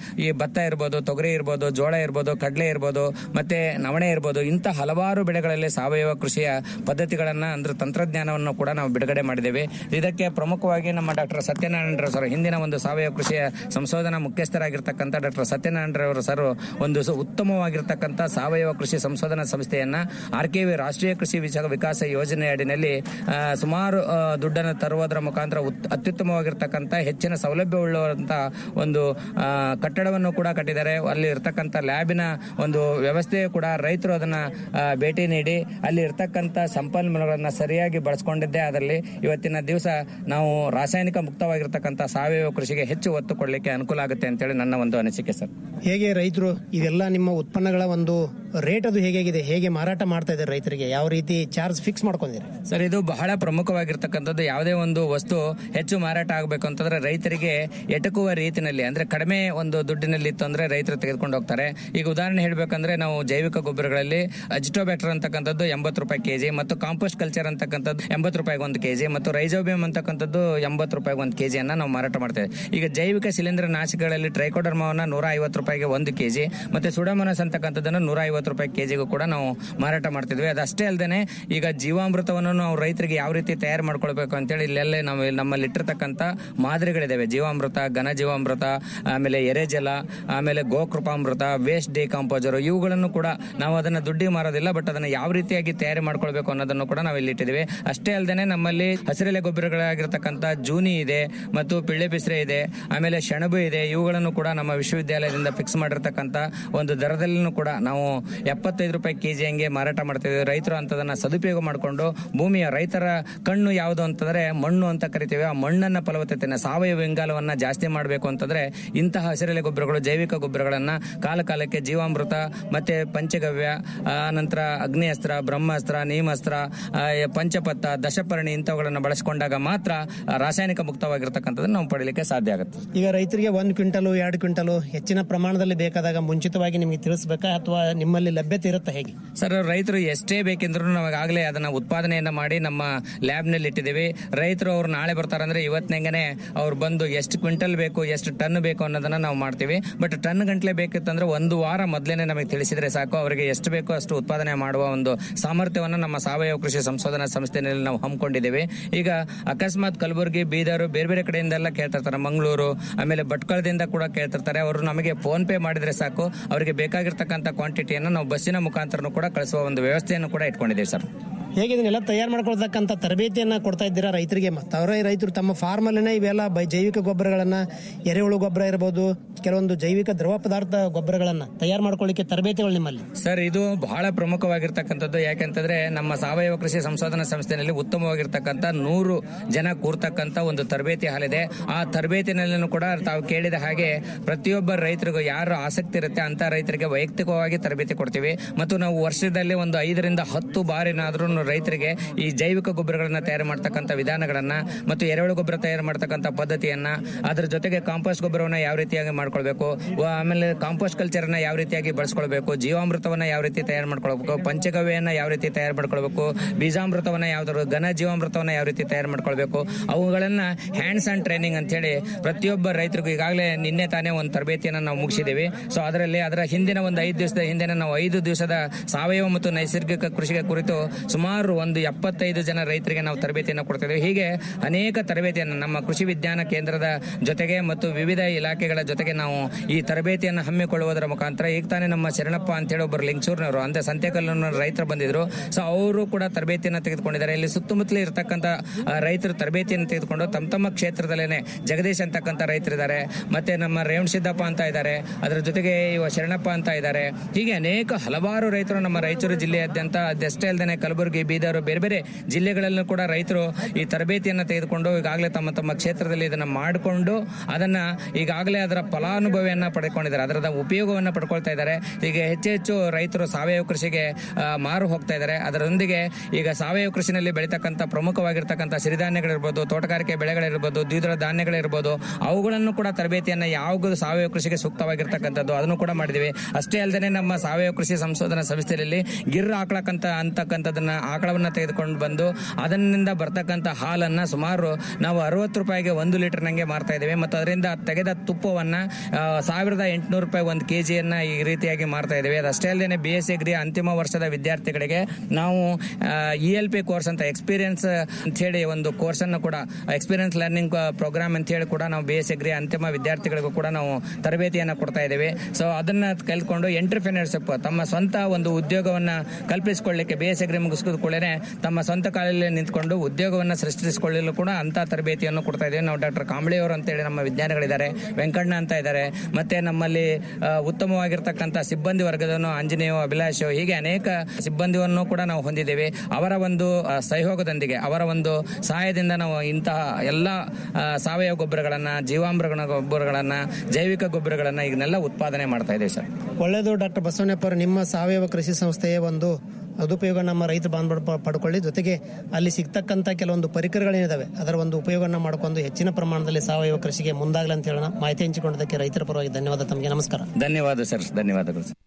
ಭತ್ತ ಇರ್ಬೋದು ತೊಗರಿ ಇರ್ಬೋದು ಜೋಳ ಇರ್ಬೋದು ಕಡಲೆ ಇರ್ಬೋದು ಮತ್ತೆ ನವಣೆ ಇರ್ಬೋದು ಇಂಥ ಹಲವಾರು ಬೆಳೆಗಳಲ್ಲಿ ಸಾವಯವ ಕೃಷಿಯ ಪದ್ಧತಿಗಳನ್ನ ಅಂದ್ರೆ ತಂತ್ರಜ್ಞಾನವನ್ನು ಕೂಡ ನಾವು ಬಿಡುಗಡೆ ಮಾಡಿದ್ದೇವೆ ಇದಕ್ಕೆ ಪ್ರಮುಖವಾಗಿ ನಮ್ಮ ಡಾಕ್ಟರ್ ಸತ್ಯನಾರಾಯಣ ಸರ್ ಹಿಂದಿನ ಒಂದು ಸಾವಯವ ಕೃಷಿಯ ಸಂಶೋಧನಾ ಮುಖ್ಯಸ್ಥರಾಗಿರ್ತಕ್ಕಂಥ ಡಾಕ್ಟರ್ ಸತ್ಯನಾರಾಯಣ ಅವರು ಸರ್ ಒಂದು ಸ- ಉತ್ತಮವಾಗಿರ್ತಕ್ಕಂಥ ಸಾವಯವ ಕೃಷಿ ಸಂಶೋಧನಾ ಸಂಸ್ಥೆಯನ್ನ ಆರ್ ಕೆ ವಿ ರಾಷ್ಟ್ರೀಯ ಕೃಷಿ ವಿಚ- ವಿಕಾಸ ಯೋಜನೆ ಅಡಿನಲ್ಲಿ ಆ, ಸುಮಾರು ಆ, ದುಡ್ಡನ್ನು ತರುವುದರ ಮುಖಾಂತರ ಉತ್- ಅತ್ಯುತ್ತಮವಾಗಿರ್ತಕ್ಕಂಥ ಹೆಚ್ಚಿನ ಸೌಲಭ್ಯವುಳ್ಳುವಂತ ಒಂದು ಆ, ಕಟ್ಟಡವನ್ನು ಕೂಡ ಕಟ್ಟಿದ್ದಾರೆ ಅಲ್ಲಿ ಇರ್ತಕ್ಕಂಥ ಲ್ಯಾಬಿನ ಒಂದು ವ್ಯವಸ್ಥೆ ಕೂಡ ರೈತರು ಅದನ್ನ ಆ, ಭೇಟಿ ನೀಡಿ ಅಲ್ಲಿ ಇರ್ತಕ್ಕಂಥ ಸಂಪನ್ಮೂಲಗಳನ್ನ ಸರಿಯಾಗಿ ಬಳಸ್ಕೊಂಡಿದ್ದೇ ಅದರಲ್ಲಿ ಇವತ್ತಿನ ದಿವಸ ನಾವು ರಾಸಾಯನಿಕ ಮುಕ್ತವಾಗಿರ್ತಕ್ಕಂಥ ಸಾವಯವ ಕೃಷಿಗೆ ಹೆಚ್ಚು ಒತ್ತು ಕೊಡಲಿಕ್ಕೆ ಅನುಕೂಲ ಆಗುತ್ತೆ ಅಂತೇಳಿ ನನ್ನ ಒಂದು ಅನಿಸಿಕೆ ಸರ್ ಹೇಗೆ ರೈತರು ಇದೆಲ್ಲ ನಿಮ್ಮ ಉತ್ಪನ್ನಗಳ ಒಂದು ರೇಟ್ ಅದು ಹೇಗಿದೆ ಹೇಗೆ ಮಾರಾಟ ಮಾಡ್ತಾ ಇದ್ದಾರೆ ರೈತರಿಗೆ ಯಾವ ರೀತಿ ಚಾರ್ಜ್ ಫಿಕ್ಸ್ ಮಾಡ್ಕೊಂಡಿರಿ ಸರ್ ಇದು ಬಹಳ ಪ್ರಮುಖವಾಗಿರ್ತಕ್ಕಂಥದ್ದು ಯಾವುದೇ ಒಂದು ವಸ್ತು ಹೆಚ್ಚು ಮಾರಾಟ ಆಗಬೇಕು ಅಂತಂದ್ರೆ ರೈತರಿಗೆ ಎಟಕುವ ರೀತಿನಲ್ಲಿ ಅಂದ್ರೆ ಕಡಿಮೆ ಒಂದು ದುಡ್ಡಿನಲ್ಲಿ ಇತ್ತು ಅಂದ್ರೆ ರೈತರು ತೆಗೆದುಕೊಂಡು ಹೋಗ್ತಾರೆ ಈಗ ಉದಾಹರಣೆ ಹೇಳ್ಬೇಕಂದ್ರೆ ನಾವು ಜೈವಿಕ ಗೊಬ್ಬರಗಳಲ್ಲಿ ಅಜಿಟೋಬ್ಯಾಕ್ಟರ್ ಅಂತಕ್ಕಂಥದ್ದು ಎಂಬತ್ತು ರೂಪಾಯಿ ಕೆಜಿ ಮತ್ತು ಕಾಂಪೋಸ್ಟ್ ಕಲ್ಚರ್ ಅಂತಕ್ಕಂಥದ್ದು ಎಂಬತ್ತು ರೂಪಾಯಿಗೆ ಒಂದು ಕೆಜಿ ಮತ್ತು ರೈಜೋಬಿಯಂ ಅಂತಕ್ಕಂಥದ್ದು ಎಂಬತ್ತು ರೂಪಾಯಿಗೆ ಒಂದು ಕೆಜಿಯನ್ನ ನಾವು ಮಾರಾಟ ಮಾಡ್ತೇವೆ ಈಗ ಜೈವಿಕ ಶಿಲೀಂಧ್ರ ನಾಶಕಗಳಲ್ಲಿ ಟ್ರೈಕೋಡರ್ಮವನ್ನ ನೂರ ಐವತ್ತು ರೂಪಾಯಿಗೆ ಒಂದು ಕೆಜಿ ಮತ್ತೆ ಸುಡಮನಸ್ ಅಂತಕ್ಕಂಥದ್ದನ್ನು ನೂರ ಐವತ್ತು ರೂಪಾಯಿ ಕೆಜಿಗೂ ಕೂಡ ನಾವು ಮಾರಾಟ ಮಾಡ್ತಿದ್ವಿ ಅದಷ್ಟೇ ಅಲ್ಲದೆ ಈಗ ಜೀವಾಮೃತವನ್ನು ನಾವು ರೈತರಿಗೆ ಯಾವ ರೀತಿ ತಯಾರು ಮಾಡ್ಕೊಳ್ಬೇಕು ಅಂತೇಳಿ ಇಲ್ಲೆಲ್ಲೇ ನಾವು ನಮ್ಮಲ್ಲಿ ಇಟ್ಟಿರ್ತಕ್ಕಂಥ ಮಾದರಿಗಳಿದಾವೆ ಜೀವಾಮೃತ ಘನ ಜೀವಾಮೃತ ಆಮೇಲೆ ಎರೆಜಲ ಆಮೇಲೆ ಗೋಕೃಪಾಮೃತ ವೇಸ್ಟ್ ಡಿಕಾಂಪೋಸರ್ ಇವುಗಳನ್ನು ಕೂಡ ನಾವು ಅದನ್ನ ದುಡ್ಡಿಗೆ ಮಾರೋದಿಲ್ಲ ಬಟ್ ಅದನ್ನ ಯಾವ ರೀತಿಯಾಗಿ ತಯಾರಿ ಮಾಡ್ಕೊಳ್ಬೇಕು ಅನ್ನೋದನ್ನು ಕೂಡ ನಾವು ಇಲ್ಲಿ ಇಟ್ಟಿದ್ದೀವಿ ಅಷ್ಟೇ ಅಲ್ಲದೆ ನಮ್ಮಲ್ಲಿ ಹಸಿರೆಲೆ ಗೊಬ್ಬರಗಳಾಗಿರ್ತಕ್ಕಂಥ ಜೂನಿ ಇದೆ ಮತ್ತು ಪಿಳ್ಳೆ ಬಿಸ್ರೆ ಇದೆ ಆಮೇಲೆ ಸೆಣಬು ಇದೆ ಇವುಗಳನ್ನು ಕೂಡ ನಮ್ಮ ವಿಶ್ವವಿದ್ಯಾಲಯದಿಂದ ಫಿಕ್ಸ್ ಮಾಡಿರ್ತಕ್ಕಂಥ ಒಂದು ದರದಲ್ಲೂ ಕೂಡ ನಾವು ಎಪ್ಪತ್ತೈದು ರೂಪಾಯಿ ಕೆಜಿ ಹಂಗೆ ಮಾರಾಟ ಮಾಡ್ತಿದ್ದೀವಿ ರೈತರು ಅಂತದನ್ನ ಸದುಪಯೋಗ ಮಾಡಿಕೊಂಡು ಭೂಮಿಯ ರೈತರ ಕಣ್ಣು ಯಾವುದು ಅಂತಂದ್ರೆ ಮಣ್ಣು ಅಂತ ಕರಿತೀವಿ ಆ ಮಣ್ಣನ್ನ ಫಲವತ್ತತೆನ ಸಾವಯವ ಇಂಗಾಲವನ್ನ ಜಾಸ್ತಿ ಮಾಡಬೇಕು ಅಂತಂದ್ರೆ ಇಂತಹ ಹಸಿರೆಲೆ ಗೊಬ್ಬರಗಳು ಜೈವಿಕ ಗೊಬ್ಬರಗಳನ್ನ ಕಾಲ ಕಾಲಕ್ಕೆ ಜೀವಾಮೃತ ಮತ್ತೆ ಪಂಚಗವ್ಯ ಆ ನಂತರ ಅಗ್ನಿಅಸ್ತ್ರ ಬ್ರಹ್ಮಾಸ್ತ್ರ ನೀಮಾಸ್ತ್ರ ಆ, ಪಂಚಪತ್ತ ದಶಪರ್ಣಿ ಇಂಥವುಗಳನ್ನು ಬಳಸಿಕೊಂಡಾಗ ಮಾತ್ರ ಆ, ರಾಸಾಯನಿಕ ಮುಕ್ತವಾಗಿರ್ತಕ್ಕಂಥದ್ದನ್ನು ನಾವು ಪಡೀಲಿಕ್ಕೆ ಸಾಧ್ಯ ಆಗುತ್ತೆ ಈಗ ರೈತರಿಗೆ ಒಂದು ಕ್ವಿಂಟಲು ಎರಡು ಕ್ವಿಂಟಲು ಹೆಚ್ಚಿನ ಪ್ರಮಾಣದಲ್ಲಿ ಬೇಕಾದಾಗ ಮುಂಚಿತವಾಗಿ ನಿಮಗೆ ತಿಳಿಸ್ಬೇಕಾ ಅಥವಾ ನಿಮ್ಮಲ್ಲಿ ಲಭ್ಯತೆ ಇರುತ್ತಾ ಹೇಗೆ ಸರ್ ರೈತರು ಎಷ್ಟೇ ಬೇಕೆಂದ್ರೂ ನಾವಾಗಲೇ ಅದನ್ನ ಉತ್ಪಾದನೆಯನ್ನ ಮಾಡಿ ನಮ್ಮ ಲ್ಯಾಬ್ ನಲ್ಲಿ ಇಟ್ಟಿದ್ದೀವಿ ರೈತರು ಅವ್ರು ನಾಳೆ ಬರ್ತಾರಂದ್ರೆ ಇವತ್ತಿನಂಗನೆ ಅವ್ರು ಬಂದು ಎಷ್ಟು ಕ್ವಿಂಟಲ್ ಬೇಕು ಎಷ್ಟು ಟನ್ ಬೇಕು ಅನ್ನೋದನ್ನ ನಾವು ಮಾಡ್ತೀವಿ ಬಟ್ ಟನ್ ಗಂಟ್ಲೆ ಬೇಕಿತ್ತಂದ್ರೆ ಒಂದು ವಾರ ಮೊದಲೇನೆ ನಮಗೆ ತಿಳಿಸಿದ್ರೆ ಸಾಕು ಅವರಿಗೆ ಎಷ್ಟು ಬೇಕೋ ಅಷ್ಟು ಉತ್ಪಾದನೆ ಮಾಡುವ ಒಂದು ಸಾಮರ್ಥ್ಯವನ್ನು ನಮ್ಮ ಸಾವಯವ ಕೃಷಿ ಸಂಶೋಧನಾ ಸಂಸ್ಥೆಯಲ್ಲಿ ನಾವು ಹಮ್ಮಿಕೊಂಡಿದ್ದೇವೆ ಈಗ ಅಕಸ್ಮಾತ್ ಕಲಬುರಗಿ ಬೀದರ್ ಬೇರೆ ಬೇರೆ ಕಡೆಯಿಂದೆಲ್ಲ ಕೇಳ್ತಿರ್ತಾರೆ ಮಂಗಳೂರು ಆಮೇಲೆ ಭಟ್ಕಳದಿಂದ ಕೂಡ ಕೇಳ್ತಿರ್ತಾರೆ ಅವರು ನಮಗೆ ಫೋನ್ ಪೇ ಮಾಡಿದ್ರೆ ಸಾಕು ಅವರಿಗೆ ಬೇಕಾಗಿರ್ತಕ್ಕಂಥ ಕ್ವಾಂಟಿಟಿಯನ್ನು ನಾವು ಬಸ್ಸಿನ ಮುಖಾಂತರನೂ ಕೂಡ ಕಳಿಸುವ ಒಂದು ವ್ಯವಸ್ಥೆಯನ್ನು ಕೂಡ ಇಟ್ಕೊಂಡಿದ್ದೀವಿ ಸರ್ ಹೇಗೆ ಇದನ್ನೆಲ್ಲ ತಯಾರು ಮಾಡ್ಕೊಳ್ತಕ್ಕಂಥ ತರಬೇತಿಯನ್ನ ಕೊಡ್ತಾ ಇದ್ದೀರಾ ರೈತರಿಗೆ ಮತ್ತು ಅವರೇ ರೈತರು ತಮ್ಮ ಫಾರ್ಮಲ್ಲೇ ಇವೆಲ್ಲ ಬೈ ಜೈವಿಕ ಗೊಬ್ಬರಗಳನ್ನ ಎರೆಹುಳು ಗೊಬ್ಬರ ಇರಬಹುದು ಕೆಲವೊಂದು ಜೈವಿಕ ದ್ರವ ಪದಾರ್ಥ ಗೊಬ್ಬರಗಳನ್ನ ತಯಾರು ಮಾಡ್ಕೊಳ್ಳಿಕ್ಕೆ ತರಬೇತಿಗಳು ನಿಮ್ಮಲ್ಲಿ ಸರ್ ಇದು ಬಹಳ ಪ್ರಮುಖವಾಗಿರ್ತಕ್ಕಂಥದ್ದು ಯಾಕೆಂತಂದ್ರೆ ನಮ್ಮ ಸಾವಯವ ಕೃಷಿ ಸಂಶೋಧನಾ ಸಂಸ್ಥೆಯಲ್ಲಿ ಉತ್ತಮವಾಗಿರ್ತಕ್ಕಂಥ ನೂರು ಜನ ಕೂರ್ತಕ್ಕಂಥ ಒಂದು ತರಬೇತಿ ಹಾಲಿದೆ ಆ ತರಬೇತಿನಲ್ಲೂ ಕೂಡ ತಾವು ಕೇಳಿದ ಹಾಗೆ ಪ್ರತಿಯೊಬ್ಬ ರೈತರಿಗೂ ಯಾರು ಆಸಕ್ತಿ ಇರುತ್ತೆ ಅಂತ ರೈತರಿಗೆ ವೈಯಕ್ತಿಕವಾಗಿ ತರಬೇತಿ ಕೊಡ್ತೀವಿ ಮತ್ತು ನಾವು ವರ್ಷದಲ್ಲಿ ಒಂದು ಐದರಿಂದ ಹತ್ತು ಬಾರಿನಾದ್ರೂ ರೈತರಿಗೆ ಈ ಜೈವಿಕ ಗೊಬ್ಬರಗಳನ್ನ ತಯಾರು ಮಾಡ್ತಕ್ಕಂಥ ವಿಧಾನಗಳನ್ನ ಮತ್ತು ಎರೆಹುಳು ಗೊಬ್ಬರ ತಯಾರು ಮಾಡ್ತಕ್ಕಂಥ ಪದ್ಧತಿಯನ್ನ ಅದ್ರ ಜೊತೆಗೆ ಕಾಂಪೋಸ್ಟ್ ಗೊಬ್ಬರವನ್ನ ಯಾವ ರೀತಿಯಾಗಿ ಮಾಡ್ಕೊಳ್ಬೇಕು ವ- ಆಮೇಲೆ ಕಾಂಪೋಸ್ಟ್ ಕಲ್ಚರ್ನ ಯಾವ ರೀತಿಯಾಗಿ ಬಳಸ್ಕೊಳ್ಬೇಕು ಜೀವಾಮೃತವನ್ನ ಯಾವ ರೀತಿ ತಯಾರು ಮಾಡ್ಕೊಳ್ಬೇಕು ಪಂಚಗವ್ಯನ ಯಾವ ರೀತಿ ತಯಾರು ಮಾಡ್ಕೊಳ್ಬೇಕು ಬೀಜಾಮೃತವನ್ನ ಯಾವ್ದಾದ್ರು ಘನ ಜೀವಾಮೃತವನ್ನ ಯಾವ ರೀತಿ ತಯಾರು ಮಾಡ್ಕೊಳ್ಬೇಕು ಅವುಗಳನ್ನ ಹ್ಯಾಂಡ್ಸ್ ಆನ್ ಟ್ರೈನಿಂಗ್ ಅಂತ ಹೇಳಿ ಪ್ರತಿಯೊಬ್ಬ ರೈತರಿಗೂ ಈಗಾಗಲೇ ನಿನ್ನೆ ತಾನೇ ಒಂದು ತರಬೇತಿಯನ್ನು ನಾವು ಮುಗಿಸಿದ್ದೀವಿ ಸೊ ಅದರಲ್ಲಿ ಅದರ ಹಿಂದಿನ ಒಂದು ಐದು ದಿವಸದ ಹಿಂದಿನ ನಾವು ಐದು ದಿವಸದ ಸಾವಯವ ಮತ್ತು ನೈಸರ್ಗಿಕ ಕೃಷಿಗೆ ಕುರಿತು ಸುಮಾರು ಒಂದು ಎಪ್ಪತ್ತೈದು ಜನ ರೈತರಿಗೆ ನಾವು ತರಬೇತಿಯನ್ನು ಕೊಡ್ತಿದ್ದೇವೆ ಹೀಗೆ ಅನೇಕ ತರಬೇತಿಯನ್ನು ನಮ್ಮ ಕೃಷಿ ವಿಜ್ಞಾನ ಕೇಂದ್ರದ ಜೊತೆಗೆ ಮತ್ತು ವಿವಿಧ ಇಲಾಖೆಗಳ ಜೊತೆಗೆ ನಾವು ಈ ತರಬೇತಿಯನ್ನು ಹಮ್ಮಿಕೊಳ್ಳುವುದರ ಮುಖಾಂತರ ಈಗ ತಾನೇ ನಮ್ಮ ಶರಣಪ್ಪ ಅಂತ ಹೇಳಿ ಒಬ್ಬರು ಲಿಂಗಸೂರಿನವರು ಅಂದ್ರೆ ಸಂತೆಕಲ್ಲೂರಿನ ರೈತರು ಬಂದಿದ್ರು ಸೊ ಅವರು ಕೂಡ ತರಬೇತಿಯನ್ನು ತೆಗೆದುಕೊಂಡಿದ್ದಾರೆ ಇಲ್ಲಿ ಸುತ್ತಮುತ್ತಲೇ ಇರತಕ್ಕಂತ ಆ, ರೈತರು ತರಬೇತಿಯನ್ನು ತೆಗೆದುಕೊಂಡು ತಮ್ಮ ತಮ್ಮ ಕ್ಷೇತ್ರದಲ್ಲೇನೆ ಜಗದೀಶ್ ಅಂತಕ್ಕಂಥ ರೈತರಿದ್ದಾರೆ ಮತ್ತೆ ನಮ್ಮ ರೇವಣ್ ಸಿದ್ದಪ್ಪ ಅಂತ ಇದ್ದಾರೆ ಅದರ ಜೊತೆಗೆ ಇವ ಶರಣಪ್ಪ ಅಂತ ಇದ್ದಾರೆ ಹೀಗೆ ಅನೇಕ ಹಲವಾರು ರೈತರು ನಮ್ಮ ರಾಯಚೂರು ಜಿಲ್ಲೆಯಾದ್ಯಂತ ಅದಷ್ಟೇ ಅಲ್ಲದೆ ಕಲಬುರಗಿ ಬೀದರ್ ಬೇರೆ ಬೇರೆ ಜಿಲ್ಲೆಗಳಲ್ಲೂ ಕೂಡ ರೈತರು ಈ ತರಬೇತಿಯನ್ನು ತೆಗೆದುಕೊಂಡು ಈಗಾಗಲೇ ತಮ್ಮ ತಮ್ಮ ಕ್ಷೇತ್ರದಲ್ಲಿ ಇದನ್ನ ಮಾಡಿಕೊಂಡು ಅದನ್ನ ಈಗಾಗಲೇ ಅದರ ಫಲಾನುಭವಿಯನ್ನ ಪಡ್ಕೊಂಡಿದ್ದಾರೆ ಅದರದ ಉಪಯೋಗವನ್ನ ಪಡ್ಕೊಳ್ತಾ ಇದ್ದಾರೆ ಈಗ ಹೆಚ್ಚು ಹೆಚ್ಚು ರೈತರು ಸಾವಯವ ಕೃಷಿಗೆ ಆ, ಮಾರು ಹೋಗ್ತಾ ಇದ್ದಾರೆ ಅದರೊಂದಿಗೆ ಈಗ ಸಾವಯವ ಕೃಷಿನಲ್ಲಿ ಬೆಳೀತಕ್ಕಂಥ ಪ್ರಮುಖವಾಗಿರ್ತಕ್ಕಂಥ ಸಿರಿಧಾನ್ಯಗಳಿರ್ಬೋದು ತೋಟಗಾರಿಕೆ ಬೆಳೆಗಳಿರ್ಬೋದು ದ್ವಿದಳ ಧಾನ್ಯಗಳಿರ್ಬೋದು ಅವುಗಳನ್ನು ಕೂಡ ತರಬೇತಿಯನ್ನ ಯಾವ ಸಾವಯವ ಕೃಷಿಗೆ ಸೂಕ್ತವಾಗಿರ್ತಕ್ಕಂಥದ್ದು ಅದನ್ನು ಕೂಡ ಮಾಡಿದಿವಿ ಅಷ್ಟೇ ಅಲ್ಲದೆ ನಮ್ಮ ಸಾವಯವ ಕೃಷಿ ಸಂಶೋಧನಾ ಸಂಸ್ಥೆಯಲ್ಲಿ ಗಿರ್ ಹಾಕ್ಲಕ್ಕಂತ ಅಂತಕ್ಕಂಥದ್ದನ್ನ ಆಕಳವನ್ನ ತೆಗೆದುಕೊಂಡು ಬಂದು ಅದರಿಂದ ಬರ್ತಕ್ಕಂಥ ಹಾಲನ್ನ ಸುಮಾರು ನಾವು ಅರವತ್ತು ರೂಪಾಯಿಗೆ ಒಂದು ಲೀಟರ್ ನಂಗೆ ಮಾರ್ತಾ ಇದ್ದೇವೆ ಮತ್ತು ಅದರಿಂದ ತೆಗೆದ ತುಪ್ಪವನ್ನ ಆ, ಸಾವಿರದ ಎಂಟುನೂರು ರೂಪಾಯಿ ಒಂದು ಕೆಜಿಯನ್ನ ಈ ರೀತಿಯಾಗಿ ಮಾರ್ತಾ ಇದ್ದೇವೆ ಅದಷ್ಟೇ ಅಲ್ಲದೆ ಬಿ ಎಸ್ ಡಿಗ್ರಿ ಅಂತಿಮ ವರ್ಷದ ವಿದ್ಯಾರ್ಥಿಗಳಿಗೆ ನಾವು ಇ ಎಲ್ ಪಿ ಕೋರ್ಸ್ ಅಂತ ಎಕ್ಸ್ಪೀರಿಯನ್ಸ್ ಅಂತ ಹೇಳಿ ಒಂದು ಕೋರ್ಸ್ ಅನ್ನು ಕೂಡ ಎಕ್ಸ್ಪೀರಿಯನ್ಸ್ ಲರ್ನಿಂಗ್ ಪ್ರೋಗ್ರಾಮ್ ಅಂತ ಹೇಳಿ ಕೂಡ ನಾವು ಬಿ ಎಸ್ ಡಿಗ್ರಿ ಅಂತಿಮ ವಿದ್ಯಾರ್ಥಿಗಳಿಗೂ ಕೂಡ ನಾವು ತರಬೇತಿಯನ್ನು ಕೊಡ್ತಾ ಇದ್ದೇವೆ ಸೊ ಅದನ್ನ ಕಲ್ತ್ಕೊಂಡು ಎಂಟರ್ಪ್ರಿನರ್ಶಿಪ್ ತಮ್ಮ ಸ್ವಂತ ಒಂದು ಉದ್ಯೋಗವನ್ನ ಕಲ್ಪಿಸಿಕೊಳ್ಳಿಕ್ಕೆ ಬಿ ಎಸ್ ಡಿಗ್ರಿ ಮುಗಿಸಿದ ಕೂಡಲೇ ತಮ್ಮ ಸ್ವಂತ ಕಾಲಲ್ಲಿ ನಿಂತ್ಕೊಂಡು ಉದ್ಯೋಗವನ್ನ ಸೃಷ್ಟಿಸಿಕೊಳ್ಳಲು ಕೂಡ ಅಂತ ತರಬೇತಿಯನ್ನು ಕೊಡ್ತಾ ಇದ್ದೇವೆ ನಾವು ಡಾಕ್ಟರ್ ಕಾಂಬಳಿ ಅವರು ಅಂತೇಳಿ ನಮ್ಮ ವಿಜ್ಞಾನಿಗಳಿದ್ದಾರೆ ವೆಂಕಣ್ಣ ಅಂತ ಇದ್ದಾರೆ ಮತ್ತೆ ನಮ್ಮಲ್ಲಿ ಆ, ಉತ್ತಮವಾಗಿರ್ತಕ್ಕಂಥ ಸಿಬ್ಬಂದಿ ವರ್ಗದನ್ನು ಆಂಜನೇಯ ಅಭಿಲಾಷ್ ಹೀಗೆ ಅನೇಕ ಸಿಬ್ಬಂದಿಯನ್ನು ಕೂಡ ನಾವು ಹೊಂದಿದ್ದೇವೆ ಅವರ ಒಂದು ಆ, ಸಹಯೋಗದೊಂದಿಗೆ ಅವರ ಒಂದು ಸಹಾಯದಿಂದ ನಾವು ಇಂತಹ ಎಲ್ಲ ಆ, ಸಾವಯವ ಗೊಬ್ಬರಗಳನ್ನ ಜೀವಾಮೃಗ ಗೊಬ್ಬರಗಳನ್ನ ಜೈವಿಕ ಗೊಬ್ಬರಗಳನ್ನ ಇದನ್ನೆಲ್ಲ ಉತ್ಪಾದನೆ ಮಾಡ್ತಾ ಇದ್ದೇವೆ ಸರ್ ಒಳ್ಳೆಯದು ಡಾಕ್ಟರ್ ಬಸವಣ್ಣಪ್ಪ ಅವರು ನಿಮ್ಮ ಸಾವಯವ ಕೃಷಿ ಸಂಸ್ಥೆಯ ಒಂದು ಸದುಪಯೋಗ ನಮ್ಮ ರೈತ ಬಾಂಧವರು ಪ- ಪಡ್ಕೊಳ್ಳಿ ಜೊತೆಗೆ ಅಲ್ಲಿ ಸಿಗ್ತಕ್ಕಂಥ ಕೆಲವೊಂದು ಪರಿಕರಗಳೇನಿದಾವೆ ಅದರ ಒಂದು ಉಪಯೋಗನ ಮಾಡ್ಕೊಂಡು ಹೆಚ್ಚಿನ ಪ್ರಮಾಣದಲ್ಲಿ ಸಾವಯವ ಕೃಷಿಗೆ ಮುಂದಾಗಲಿ ಅಂತ ಹೇಳೋಣ ಮಾಹಿತಿ ಹಂಚಿಕೊಂಡದಕ್ಕೆ ರೈತರ ಪರವಾಗಿ ಧನ್ಯವಾದ ತಮಗೆ ನಮಸ್ಕಾರ ಧನ್ಯವಾದ ಸರ್ ಧನ್ಯವಾದಗಳು ಸರ್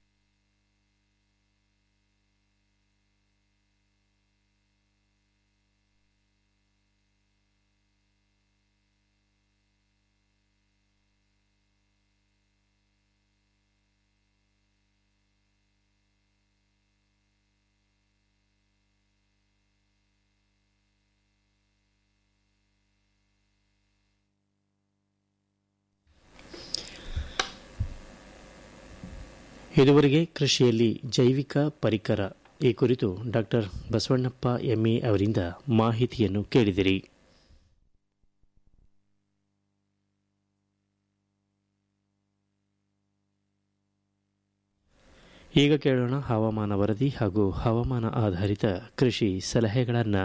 ಇದುವರೆಗೆ ಕೃಷಿಯಲ್ಲಿ ಜೈವಿಕ ಪರಿಕರ ಈ ಕುರಿತು ಡಾಕ್ಟರ್ ಬಸವಣ್ಣಪ್ಪ ಎಂಎ ಅವರಿಂದ ಮಾಹಿತಿಯನ್ನು ಕೇಳಿದಿರಿ ಈಗ ಕೇಳೋಣ ಹವಾಮಾನ ವರದಿ ಹಾಗೂ ಹವಾಮಾನ ಆಧಾರಿತ ಕೃಷಿ ಸಲಹೆಗಳನ್ನು